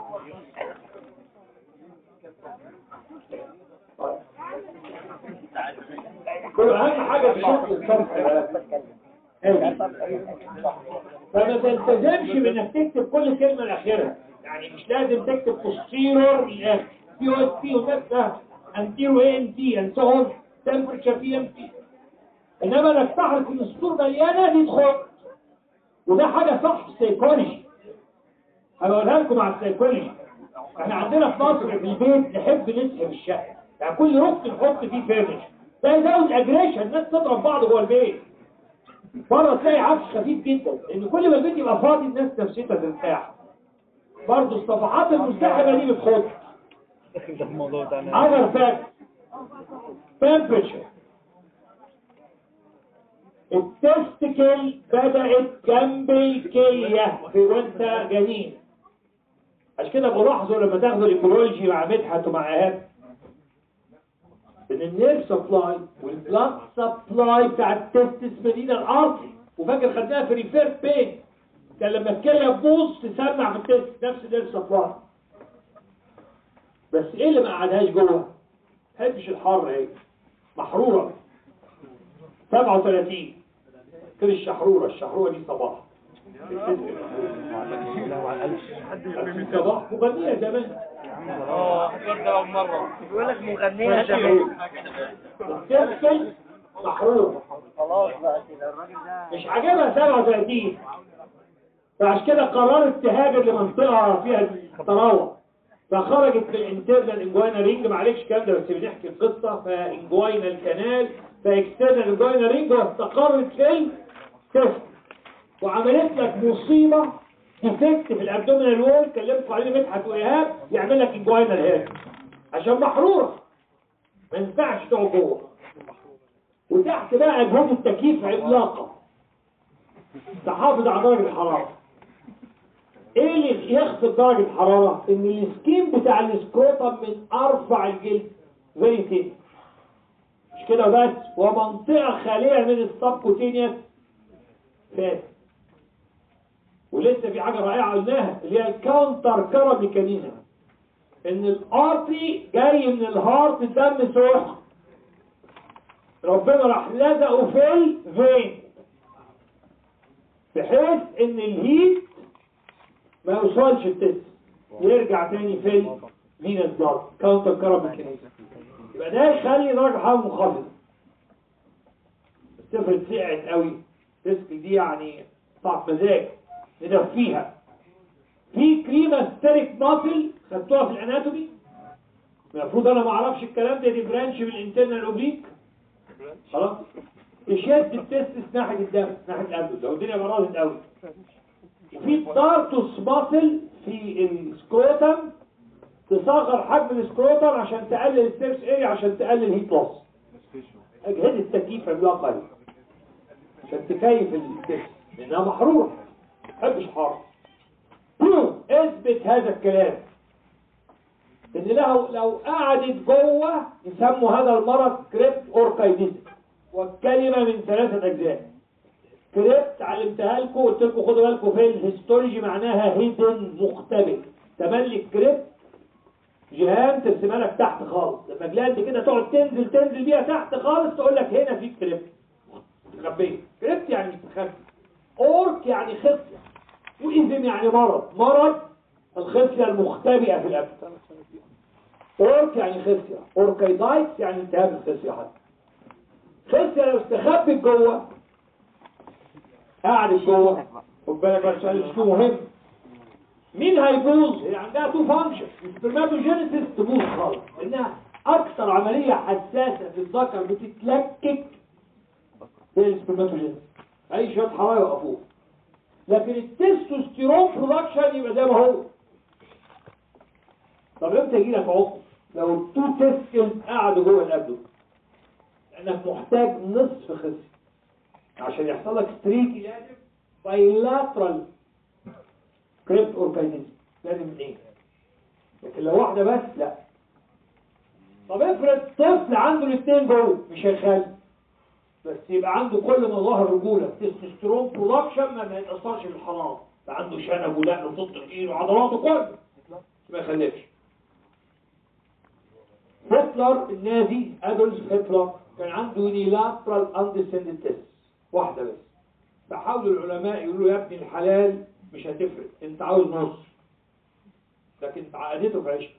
كل اهم حاجه في شكل الصفحه أوي. فما تلتزمش بانك تكتب كل كلمه لاخرها يعني مش لازم تكتب posterior للاخر في او اس بي وتبقى انتيرو اي ام تي اند سو اون تمبرتشر بي ام تي انما انك تعرف ان السطور مليانه دي تخط وده حاجه صح في السيكولوجي هقولها لكم على السيكولوجي احنا عندنا في مصر في البيت نحب نسحب الشقه يعني كل ركن نحط فيه فيرنش ده يزود اجريشن الناس تضرب بعض جوه البيت بره تلاقي عفش خفيف جدا لان كل ما البيت يبقى فاضي الناس نفسيتها ترتاح برضه الصفحات المزدحمه دي بتخد ده الموضوع ده other fact temperature التستكل بدأت جنب الكلية في وانت جنين عشان كده بلاحظوا لما تاخدوا الايكولوجي مع مدحت ومع ايهاب ان النيرف سبلاي والبلاد سبلاي بتاع التستس مدينة الارضي وفاكر خدناها في ريفير بين كان لما الكلية تبوظ تسمع في التست نفس النيرف سبلاي بس ايه اللي ما قعدهاش جوه حبش الحر اهي محرورة 37 كده الشحرورة الشحرورة دي صباح صباح مغنية زمان اه حضرت اول مره بيقول لك مغنية زمان التسكل محرور خلاص بقى كده الراجل ده مش عاجبها 37 فعشان كده قررت تهاجر لمنطقة فيها طراوة فخرجت في الانترنال انجوانا رينج معلش الكلام ده بس بنحكي القصة فانجواينا الكنال فاكسترنال انجوانا رينج واستقرت في التست وعملت لك مصيبة ديفكت في الابدومينال وول كلمتكم عليه مدحت وايهاب يعمل لك انجواينا هير عشان محرورة ما ينفعش تقعد جوه وتحت بقى اجهزة التكييف عملاقة تحافظ على درجة الحرارة ايه اللي يخفض درجة الحرارة ان السكين بتاع السكروتم من ارفع الجلد زي كده مش كده بس ومنطقة خالية من السبكوتينيوس فات ولسه في حاجة رائعة قلناها اللي هي الكاونتر كارا ميكانيزم ان الارتي جاي من الهارت الدم سخن ربنا راح لزقه في الفين بحيث ان الهيت ما يوصلش التست يرجع تاني في الفينس بلاد كاونتر كارب ميكانيزم يبقى ده يخلي درجة حرارة منخفضة الصفر سقعت قوي الديسك دي يعني صعب مزاج ندفيها في كريمة ستيريك ماسل خدتوها في الاناتومي المفروض انا ما اعرفش الكلام ده دي برانش من الانترنال اوبليك خلاص تشد التستس ناحية الدم ناحية القلب لو الدنيا مرضت قوي وفي تارتوس ماسل في السكروتم تصغر حجم السكروتم عشان تقلل السيرس اريا عشان تقلل الهيت لوس اجهزة التكييف عملاقة دي عشان تكيف التست لانها محرومة ما تحبش حر اثبت هذا الكلام ان لو لو قعدت جوه يسموا هذا المرض كريبت اوركايديزم والكلمة من ثلاثة اجزاء كريبت علمتها لكم قلت لكم خدوا بالكم في الهيستولوجي معناها هيدن مختبئ تملك كريبت جهام ترسمها لك تحت خالص لما جلاند كده تقعد تنزل تنزل بيها تحت خالص تقول لك هنا في كريبت مخبيه كريبت يعني مستخبي اورك يعني خصيه وايزم يعني مرض مرض الخصيه المختبئه في الابد اورك يعني خصيه اوركايدايتس يعني التهاب الخصيه حتى خصيه لو استخبت جوه قاعد جوه خد بالك بقى السؤال مش مهم مين هيبوظ هي عندها تو فانكشن السبرماتوجينيسيس تبوظ خالص لانها اكثر عمليه حساسه في الذكر بتتلكك هي السبرماتوجينيسيس اي شويه حراره يوقفوه لكن التستوستيرون برودكشن يبقى زي ما هو طب امتى يجي لك عقم لو التو تسكن قعدوا جوه الابدو لانك محتاج نصف خصي عشان يحصل لك ستريكي لازم بايلاترال كريبت اورجانيزم لازم اثنين لكن لو واحده بس لا طب افرض طفل عنده الاثنين جوه مش هيخلي بس يبقى عنده كل مظاهر رجوله تستوستيرون برودكشن ما يتاثرش بالحراره يبقى عنده شنب ودقن وصوت ايد وعضلاته كله ما يخلفش هتلر النازي ادولف هتلر كان عنده يونيلاترال اندسندنت تيست واحده بس فحاولوا العلماء يقولوا يا ابني الحلال مش هتفرق انت عاوز نص لكن عقدته في عيشته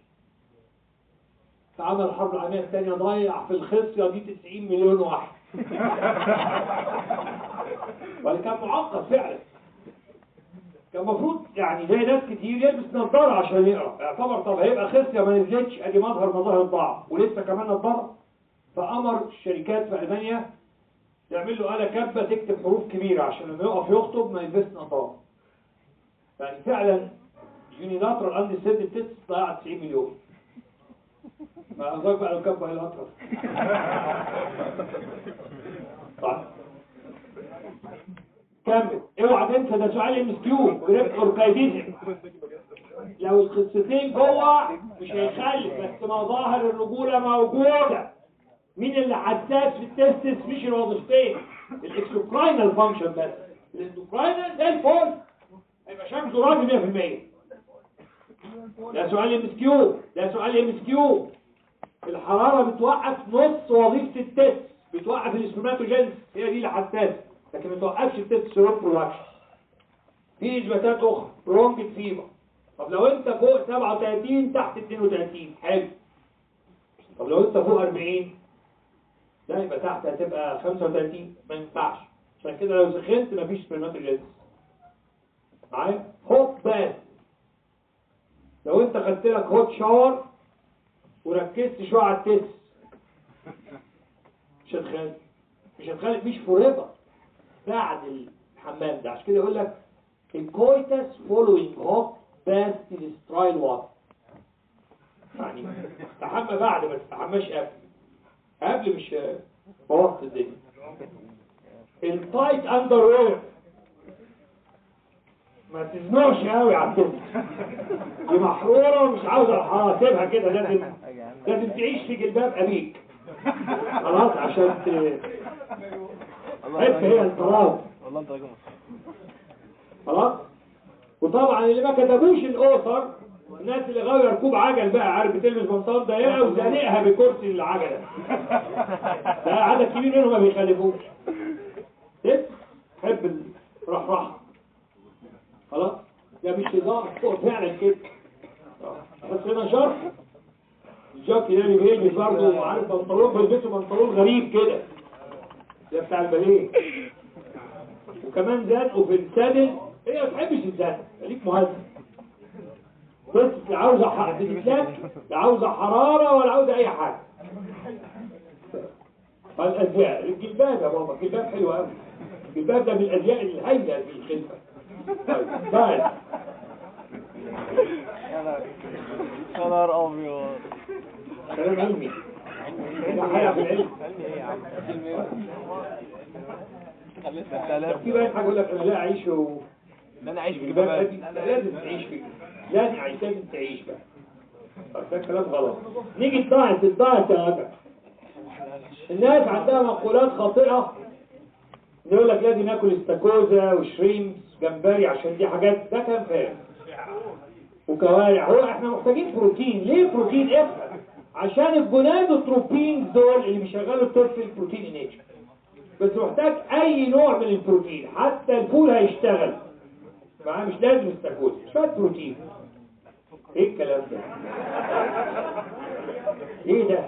فعمل الحرب العالميه الثانيه ضيع في الخصيه دي 90 مليون واحد وكان معقد فعلا كان المفروض يعني زي ناس كتير يلبس نظاره عشان يقرا اعتبر طب هيبقى خصيه ما نزلتش ادي مظهر مظاهر الضعف ولسه كمان نظاره فامر الشركات في المانيا تعمل له آلة كبة تكتب حروف كبيرة عشان لما يقف يخطب ما يلبسش نظاره يعني فعلا يونيلاترال اندي سيد تيست ضيع 90 مليون ما أظهر بقى لو كبه الأطرف طيب كمل اوعى تنسى ده سؤال ام اس كيو جريب اوركايديزم لو القصتين جوه مش هيخلف بس مظاهر الرجوله موجوده مين اللي حساس في التستس مش الوظيفتين الاكسوكراينال فانكشن بس الاندوكراينال زي الفل هيبقى شمسه راجل 100% ده سؤال ام اس كيو ده سؤال ام اس كيو الحراره بتوقف نص وظيفه التست بتوقف الاسبرماتوجينز هي دي اللي حساسه لكن ما توقفش التستوستيرون برودكشن في اثباتات اخرى برونكت فيبر طب لو انت فوق 37 تحت 32 حلو طب لو انت فوق 40 لا يبقى تحت هتبقى 35 ما ينفعش عشان كده لو سخنت مفيش سبرماتوجينز معايا هوت باد لو انت خدت لك هوت شاور وركزت شويه على التست مش هتخالف مش هتخالف مش فوريفر بعد الحمام ده عشان كده يقول لك الكويتس فولوينج هوت باث سترايل واتر يعني تحمى بعد ما تستحماش قبل قبل مش بوظت الدنيا التايت اندر وير ما تزنقش قوي على الدنيا دي محروره ومش عاوزه الحراره سيبها كده لازم لازم تعيش في جلباب ابيك خلاص عشان ت... حته هي الطراوه والله انت راجل خلاص وطبعا اللي ما كتبوش الاوثر الناس اللي غاويه ركوب عجل بقى عارف بتلبس بنطلون ضيقه وزانقها بكرسي العجله ده عدد كبير منهم ما بيخالفوش تب حب الرحرحه خلاص ده مش هزار هو فعلا كده بس هنا شرح الجاكي ده اللي بيلبس برضه عارف بنطلون بيلبسوا بنطلون غريب كده ده بتاع الباليه وكمان زنقه في السادل هي ما تحبش الزنق خليك مهذب بس لا عاوزه حق لا عاوزه حراره ولا عاوزه اي حاجه فالازياء الجلباب يا بابا الجلباب حلو قوي الجلباب ده من الازياء الهايله في الخلفه طيب بعد يا نهار ابيض كلام علمي ده حاجه في العلم في بقى حاجه اقول لك انا لا اعيش و... لا انا عايش في الجبال جبال دي لا لازم تعيش فيه لازم عايش لازم تعيش بقى طب ده كلام غلط نيجي الدايت الدايت يا راجل الناس عندها مقولات خاطئة يقول لك لازم ياكل استاكوزا وشريمس جمبري عشان دي حاجات ده كلام فارغ وكوارع هو احنا محتاجين بروتين ليه بروتين افهم عشان الجونادوتروبين دول اللي بيشغلوا الطفل البروتين انيتشر بس محتاج اي نوع من البروتين حتى الفول هيشتغل معاه مش لازم يستكوز شويه بروتين ايه الكلام ده ايه ده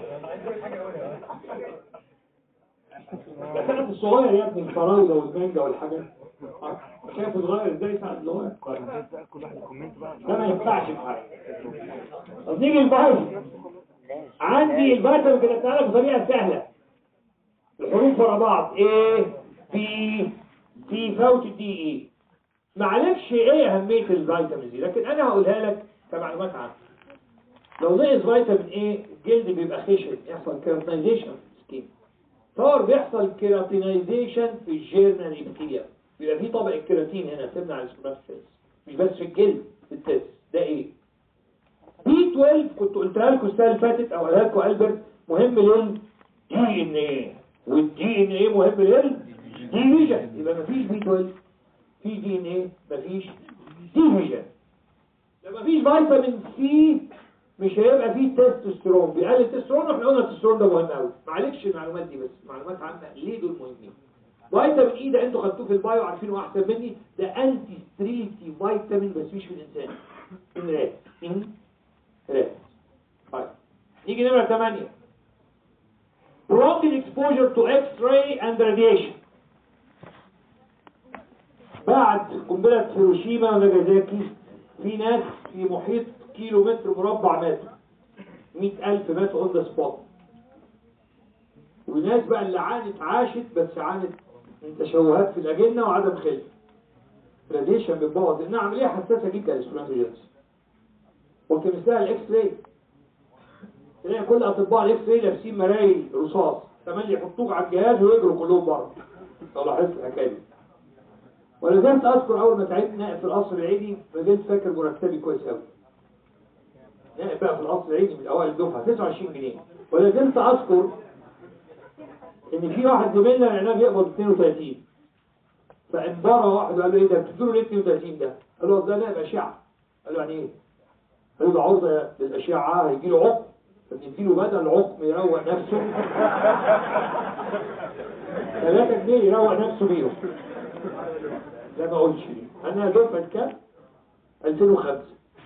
ده ساعة الصغير يا ابني الفراولة والمانجا والحاجات آه، شايف صغير ازاي ساعة الصغير كل واحد كومنت بقى ده ما ينفعش في حاجة طب نيجي الفيتامين عندي الفيتامين كتبتها لك بطريقة سهلة الحروف ورا بعض A B C فوت دي ايه معلش ايه اهمية الفيتامين دي لكن انا هقولها لك كمعلومات عامة لو نقص فيتامين ايه الجلد بيبقى خشن يحصل كيراتينايزيشن سكين صار بيحصل كيراتينايزيشن في الجيرنال ابتيليا بيبقى في طبق الكيراتين هنا تمنع السكراتيز مش بس في الجلد في التس ده ايه بي 12 كنت قلتها لكم السنه اللي فاتت او قالها لكم البرت مهم لل دي ان ايه والدي ان ايه مهم لل ديفيجن يبقى مفيش بي 12 في دي ان ايه مفيش ديفيجن لما مفيش فيتامين سي مش هيبقى فيه تستوستيرون بيقلل التستوستيرون واحنا قلنا التستوستيرون ده مهم قوي معلش المعلومات دي بس معلومات عامه ليه دول مهمين فيتامين اي ده انتوا خدتوه في البايو عارفينه احسن مني ده انتي ستريتي فيتامين بس مش في الانسان ان رات ان رات طيب نيجي نمره 8 prolonged exposure to X-ray and radiation بعد قنبلة هيروشيما وناجازاكي في ناس في محيط كيلو متر مربع ماتوا مئة ألف ماتوا on the spot وناس بقى اللي عانت عاشت بس عانت من تشوهات في الأجنة وعدم خلف راديشن بتبوظ لأنها عملية حساسة جدا للسبرماتوجينيسيس وكمثال الإكس راي تلاقي كل أطباء الإكس راي لابسين مرايل رصاص كمان يحطوك على الجهاز ويجروا كلهم بره لو لاحظت الحكاية دي ولا زلت أذكر أول ما تعبت نائب في القصر العيني ما زلت فاكر مرتبي كويس أوي نائب بقى في القصر العيني من أوائل الدفعة 29 جنيه ولا زلت أذكر إن في واحد زميلنا العناب يقبض 32 فانبرى واحد وقال له إيه ده بتديله ليه 32 ده؟ قال له ده نائب أشعة قال له يعني إيه؟ قال له ده عرضة للأشعة هيجي له عقم فبنديله بدل عقم يروق نفسه 3 جنيه يروق نفسه بيهم لا ما اقولش ليه انا دفعه كام 2005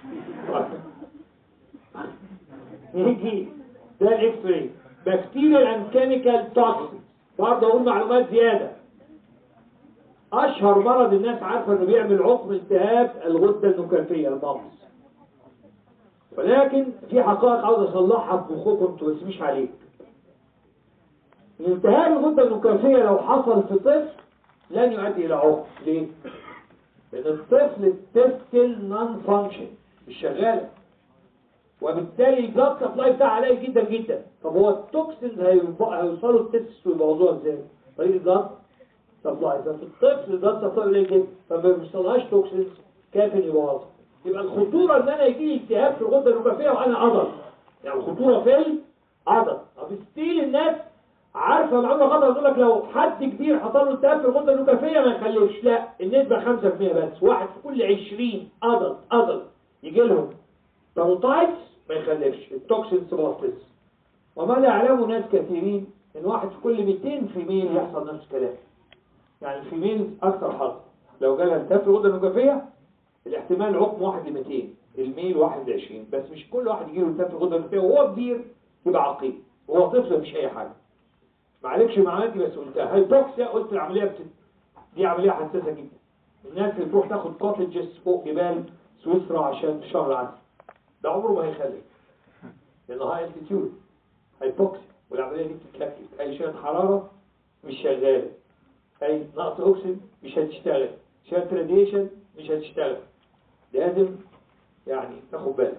نيجي ده الاكس راي بكتيريال اند كيميكال توكسين برضه اقول معلومات زياده اشهر مرض الناس عارفه انه بيعمل عقم التهاب الغده النكافيه المغص ولكن في حقائق عاوز اصلحها في مخكم انتوا بس مش عليك الالتهاب الغده النكافيه لو حصل في طفل لن يؤدي الى عقم ليه؟ لان الطفل التستل نون فانكشن مش شغاله وبالتالي البلاد سبلاي بتاعها قليل جدا جدا طب هو التوكسين هيوصلوا التست ويبوظوها ازاي؟ طريق البلاد سبلاي ففي الطفل البلاد سبلاي قليل جدا فما بيوصلهاش توكسين كافي يبوظها يبقى الخطوره ان انا يجي لي التهاب في الغده النخاميه وانا عضل يعني الخطوره في العضل طب ستيل الناس عارفه معلومه غلط تقول لك لو حد كبير حصل له التهاب في الغده النخاميه ما يخلفش لا النسبه 5% بس واحد في كل 20 عضل عضل يجي لهم تروتايتس ما يخلفش التوكسين سباستس وما لا يعلمه ناس كثيرين ان واحد في كل 200 فيميل يحصل نفس الكلام يعني الفيميل اكثر حظ لو جالها التهاب في الغده النخاميه الاحتمال عقم 1 ل 200 الميل 1 ل 20 بس مش كل واحد يجي له التهاب في الغده النخاميه وهو كبير يبقى عقيم وهو طفل مفيش اي حاجه معلش معاكي بس قلتها هايبوكسيا قلت العمليه بت... دي عمليه حساسه جدا الناس اللي تروح تاخد كوتجز فوق جبال سويسرا عشان شهر عسل ده عمره ما هيخلف لانه هاي التيتيود هايبوكسيا والعمليه دي بتتلكك اي شويه حراره مش شغاله اي نقص اكسجين مش هتشتغل شويه راديشن مش هتشتغل لازم يعني تاخد بالك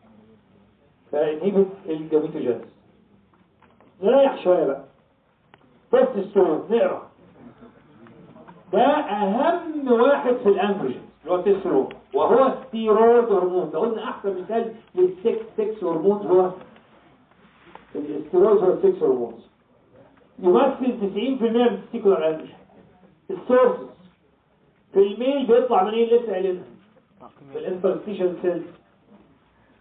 فدي الجاميتوجينس نريح شويه بقى بس السورة نقرا ده اهم واحد في الانفجن اللي هو التستيرون وهو ستيرويد هرمون ده قلنا احسن مثال للسكس سكس هرمون هو الاستيرويد هو السكس هرمون يمثل 90% من التستيكولار انفجن السورسز في الميل بيطلع منين لسه قايلينها في الانترستيشن سيلز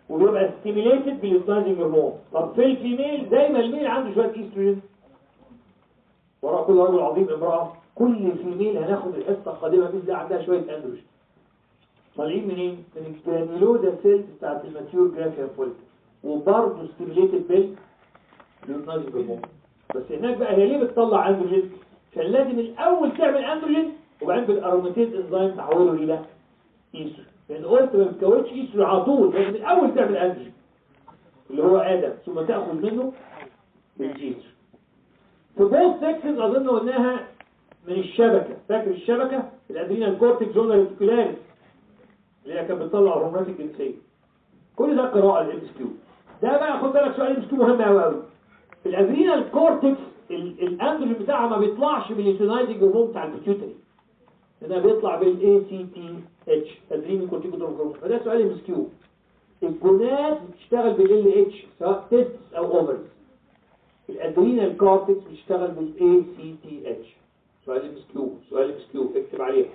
وبيبقى ستيميليتد باليوتنايزنج هرمون طب في الفيميل زي ما الميل عنده شويه ايستروجين وراء كل رجل عظيم امراه كل فيميل هناخد الحصه القادمه باذن الله عندها شويه اندروجين طالعين منين؟ من الجرانيولودا سيلز بتاعت الماتيور جرافيا فولت وبرضه ستيميليتد بال اليوتنايزنج هرمون بس هناك بقى هي ليه بتطلع اندروجين؟ عشان لازم الاول تعمل اندروجين وبعدين بالاروماتيز انزيم تحوله الى ايستروجين لان قلت ما بتكونش ايستروجين على طول لازم الاول تعمل اندروجين اللي هو ادم ثم تاخذ منه بالجيستروجين في بوث سكسز اظن قلناها من الشبكه فاكر الشبكه الادرينال كورتكس زونا ريتيكولاريس اللي هي كانت بتطلع هرمونات الجنسيه كل ده قراءه الام اس كيو ده بقى خد بالك سؤال ام اس كيو مهم قوي قوي الادرينال كورتكس الاندروجين بتاعها ما بيطلعش باليوتينايزنج هرمون بتاع البيتيوتري ده بيطلع بالاي سي تي اتش ادرينال كورتيكوتروف هرمون فده سؤال ام اس كيو الجونات بتشتغل بالال اتش سواء تيست او اوفرز الادرينال كورتكس بتشتغل بالاي سي تي اتش سؤال ام اس كيو سؤال ام اس كيو اكتب عليها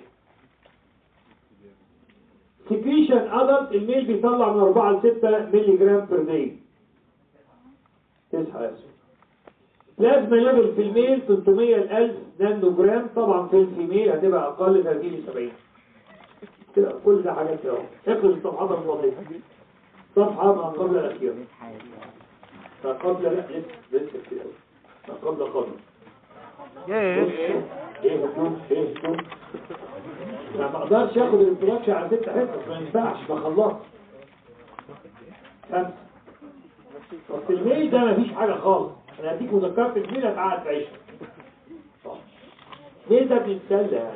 سكريشن ادلت الميل بيطلع من 4 ل 6 مللي جرام بير داي تصحى يا سيدي بلازما ليفل في الميل 300 ل 1000 نانو جرام طبعا في الفيميل هتبقى اقل 30 ل 70 كده كل ده حاجات كده اهو اقرا الصفحات الماضيه صفحه ما قبل الاخيره ما قبل لا لسه لسه كتير قوي ما قبل قبل ايه هدوم ايه هدوم انا ما اقدرش اخد الانتراكشن على ست حصص ما ينفعش بخلص خمسه بس الميل ده ما فيش حاجه خالص انا هديك مذكره الميل هتقعد تعيشها صح الميل ده بيتسلى يعني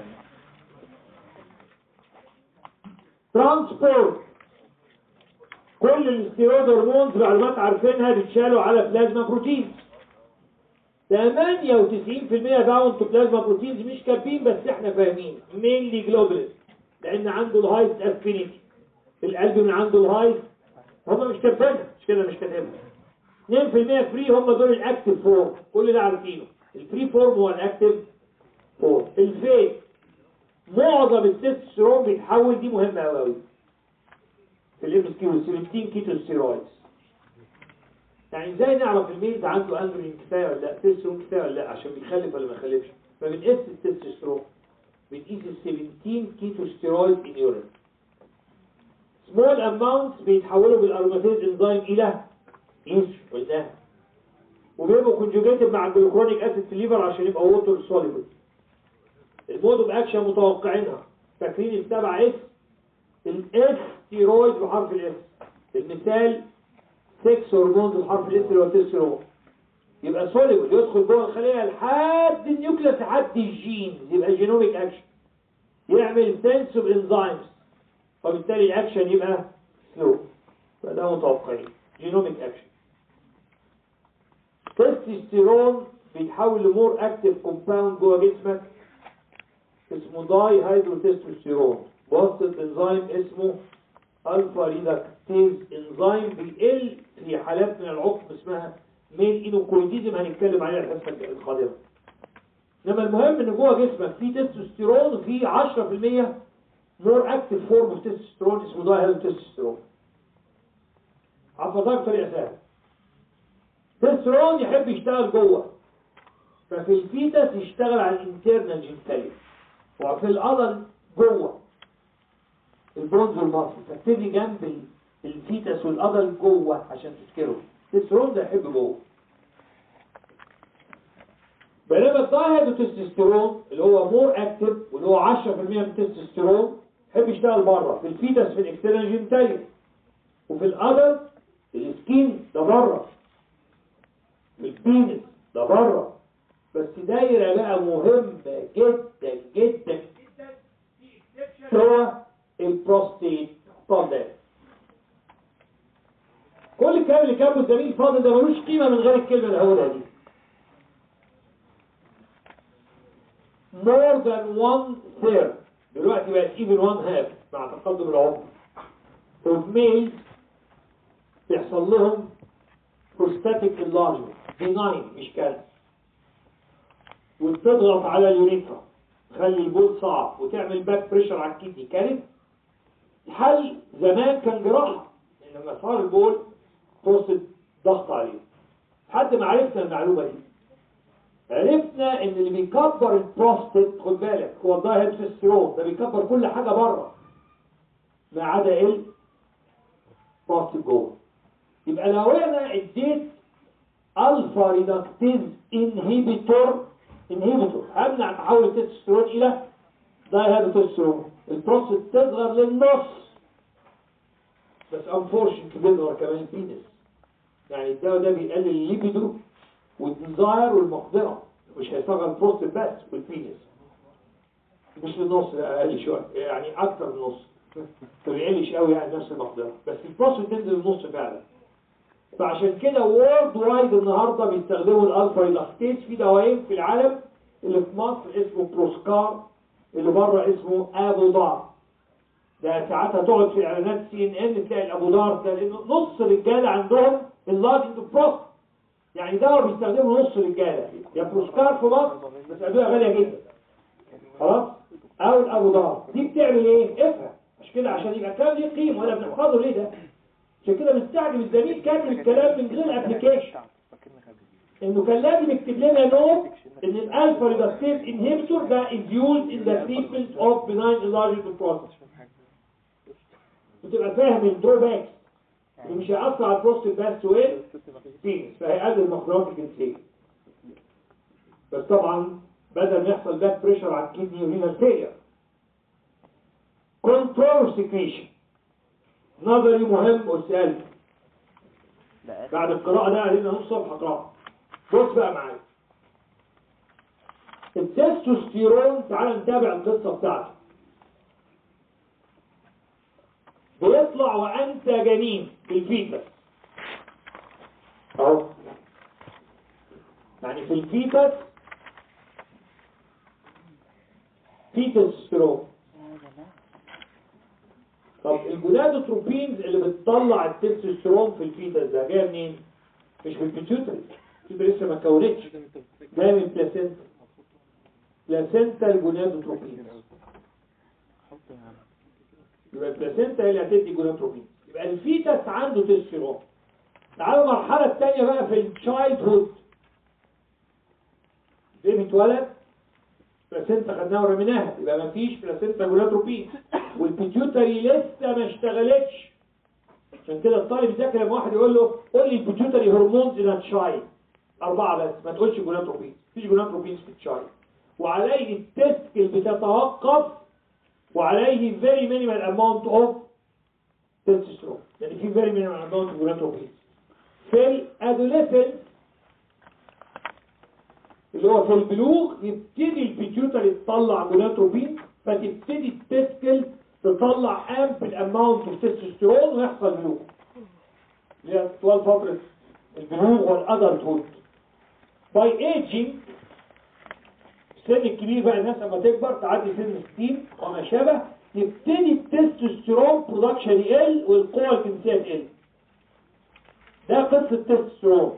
ترانسبورت كل الاستيرويد هرمونز معلومات عارفينها بيتشالوا على بلازما بروتينز 98% باوند تو بلازما بروتينز مش كاتبين بس احنا فاهمين مينلي جلوبولين لان عنده الهايست افينيتي القلب من عنده الهايست هم مش كاتبينها مش كده مش كاتبينها 2% فري هم دول الاكتف فورم كل ده عارفينه الفري فورم هو الاكتف فورم الفيت معظم التستوستيرون بيتحول دي مهمه قوي قوي في الام اس كيو 17 كيتو ستيرويدز يعني ازاي نعرف الميل ده عنده اندروجين كفايه ولا لا تستوستيرون كفايه ولا لا عشان بيخلف ولا ما يخلفش فبنقيس التستوستيرون بنقيس ال 17 كيتو ستيرويد ان يورين سمول اماونتس بيتحولوا بالاروماتيز انزيم الى يوسف قلناها وبيبقوا كونجوجيتد مع الجلوكرونيك اسيد في الليفر عشان يبقى ووتر سوليبل المود اوف اكشن متوقعينها فاكرين السبعه اس الاس ستيرويد بحرف الاس المثال 6 هرمونز بحرف الاس اللي هو التستيرون يبقى سوليبل يدخل جوه الخليه لحد النيوكليس لحد الجين يبقى جينوميك اكشن يعمل سنس اوف انزيمز وبالتالي الاكشن يبقى سلو فده متوقعين جينوميك اكشن تستوستيرون بيتحول لمور اكتف كومباوند جوه جسمك اسمه داي هيدروتستوستيرون وسط انزيم اسمه الفا ريدكتيز انزيم بيقل في حالات من العقم اسمها مين انوكويديزم هنتكلم عليها الحصه القادمه انما المهم ان جوه جسمك في تستوستيرون وفي 10% مور اكتف فورم اوف تستوستيرون اسمه داي هيدروتستوستيرون حفظها بطريقه سهله تستوستيرون يحب يشتغل جوه ففي الفيتس يشتغل على الانترنال جينيتاليا وفي العضل جوه البونز والمصل فاكتب لي جنب الفيتس والعضل جوه عشان تذكره التستوستيرون ده يحب جوه بينما الدايهيدروتستوستيرون اللي هو مور اكتف واللي هو 10% من التستوستيرون يحب يشتغل بره في الفيتس في الاكسترنال جينيتاليا وفي العضل السكين ده بره في البينس ده بره بس دايرة بقى مهمة جدا جدا هو البروستيت فاضل كل الكلام اللي كاتبه الزميل فاضل ده ملوش قيمة من غير الكلمة اللي هقولها دي more than one third دلوقتي بقت even one half مع تقدم العمر of males بيحصل لهم prostatic enlargement benign مش كانسر وتضغط على اليوريثرا تخلي البول صعب وتعمل باك بريشر على الكدني كانت الحل زمان كان جراحه لما صار البول توصل ضغط عليه لحد ما عرفنا المعلومة دي عرفنا ان اللي بيكبر البروستات خد بالك هو الدايهيبسستيرون ده بيكبر كل حاجة بره ما عدا ال بروستات جوه يبقى لو انا اديت الفا ريدكتيز انهيبيتور انهيبيتور همنع تحول التستوستيرون الى دايهيبسستيرون البروستات تصغر للنص بس انفورشنت بيظهر كمان البينس يعني الدواء ده بيقلل الليبيدو والديزاير والمقدرة مش هيصغر البروستات بس والبينس مش للنص لا اقل شويه يعني اكتر من النص ما بيقلش قوي يعني نفس المقدرة بس البروستات تنزل النص فعلا فعشان كده وورد وايد النهارده بيستخدموا الالفا ريلاكتيز في دوايين في العالم اللي في مصر اسمه بروسكار اللي بره اسمه ابودار ده ساعات هتقعد في اعلانات سي ان ان تلاقي الابودار ده لانه نص الرجاله عندهم اللارج بروست يعني دواء بيستخدمه نص الرجاله يا بروسكار في مصر بس ادويه غاليه جدا خلاص او الابودار دي بتعمل ايه افهم مش كده عشان يبقى كلام ليه قيمه ولا بنحفظه ليه ده عشان كده مستعجل الزميل كاتب الكلام من غير ابلكيشن انه كان لازم يكتب لنا نوت ان الالفا ريدكتيز انهبيتور ده is used in the treatment of benign enlargement process وتبقى فاهم الدروباكس اللي مش هيأثر على البروستات بس وين فينس فهيقلل المخدرات الجنسية بس طبعا بدل ما يحصل باك بريشر على الكدني ورينال فيلير كنترول سكريشن نظري مهم والسؤال بعد القراءة ده علينا نص صفحة قراءة بص بقى معايا التستوستيرون تعال نتابع القصة بتاعته بيطلع وانت جنين في الفيتس اهو يعني في الفيتس في تستوستيرون طب الجونادوتروبينز اللي بتطلع التستوستيرون في الفيتس ده جايه منين؟ مش من البيتيوتري البيتيوتري لسه ما كونتش جايه من البلاسينتا بلاسينتا الجونادوتروبينز يبقى البلاسينتا هي اللي هتدي جونادوتروبينز يبقى الفيتس عنده تستوستيرون تعالوا المرحله الثانيه بقى في التشايلد هود زي ما اتولد بلاسينتا خدناها ورميناها يبقى ما فيش بلاسينتا جونادوتروبينز والبيتيوتري لسه ما اشتغلتش عشان كده الطالب يذاكر لما واحد يقول له قول لي البيتيوتري هرمونز ان تشايلد اربعه بس ما تقولش جونادوتروبينز مفيش جونادوتروبينز في التشايلد وعليه التسكل بتتوقف وعليه very minimal amount of testosterone يعني في very minimal amount of gonadotropins في الادوليسنت اللي هو في البلوغ يبتدي البيتيوتري تطلع جونادوتروبين فتبتدي التسكل تطلع امبل اماونت اوف تستوستيرون ويحصل بلوغ اللي هي طوال فتره البلوغ والادلتهود باي ايجينج السن الكبير بقى الناس لما تكبر تعدي سن 60 وما شابه يبتدي التستوستيرون برودكشن يقل والقوة الجنسية تقل ده قصة التستوستيرون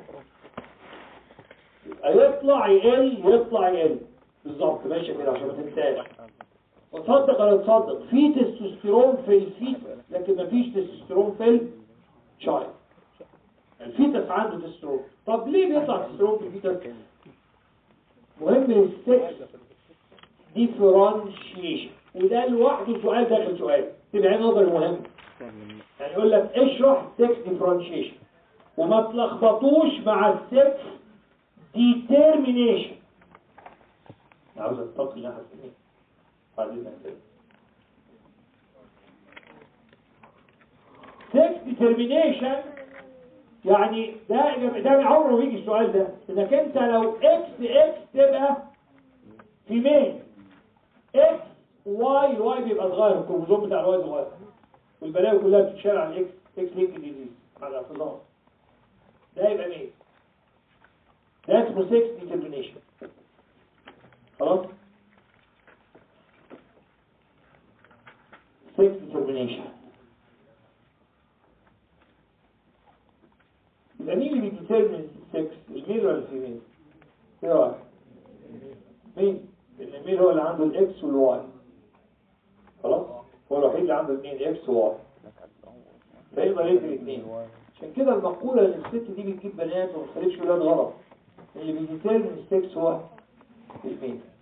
يبقى يطلع يقل يطلع يقل بالظبط ماشي كده عشان ما تنساش وتصدق ولا تصدق في تستوستيرون في الفيت لكن ما فيش تستوستيرون في الشايل الفيتس عنده تستوستيرون طب ليه بيطلع تستوستيرون في الفيتس مهم السكس ديفرانشيشن وده لوحده سؤال داخل سؤال تبقى نظري مهم يعني يقول لك اشرح سكس ديفرانشيشن وما تلخبطوش مع السكس ديترمينيشن عاوز اتطلق ناحية السنين بعدين سكس ديترمينيشن يعني ده ده عمره ما يجي السؤال ده انك انت لو اكس اكس تبقى في مين اكس واي الواي بيبقى صغير الكروموزوم بتاع الواي صغير والبلاوي كلها بتتشال على الاكس اكس لينك ديزيز على الاعتذار ده يبقى مين ده اسمه 6 ديترمينيشن خلاص 6 ديترمينيشن يبقى مين اللي بيديترمن السكس الميل ولا الفيميل ايه رايك مين لان الميل هو اللي عنده الاكس والواي خلاص هو الوحيد اللي عنده الاثنين اكس وواي فيقدر يقتل اثنين عشان كده المقولة ان الست دي بتجيب بنات وما بتخليش ولاد غلط اللي بيديترمن السكس هو الفين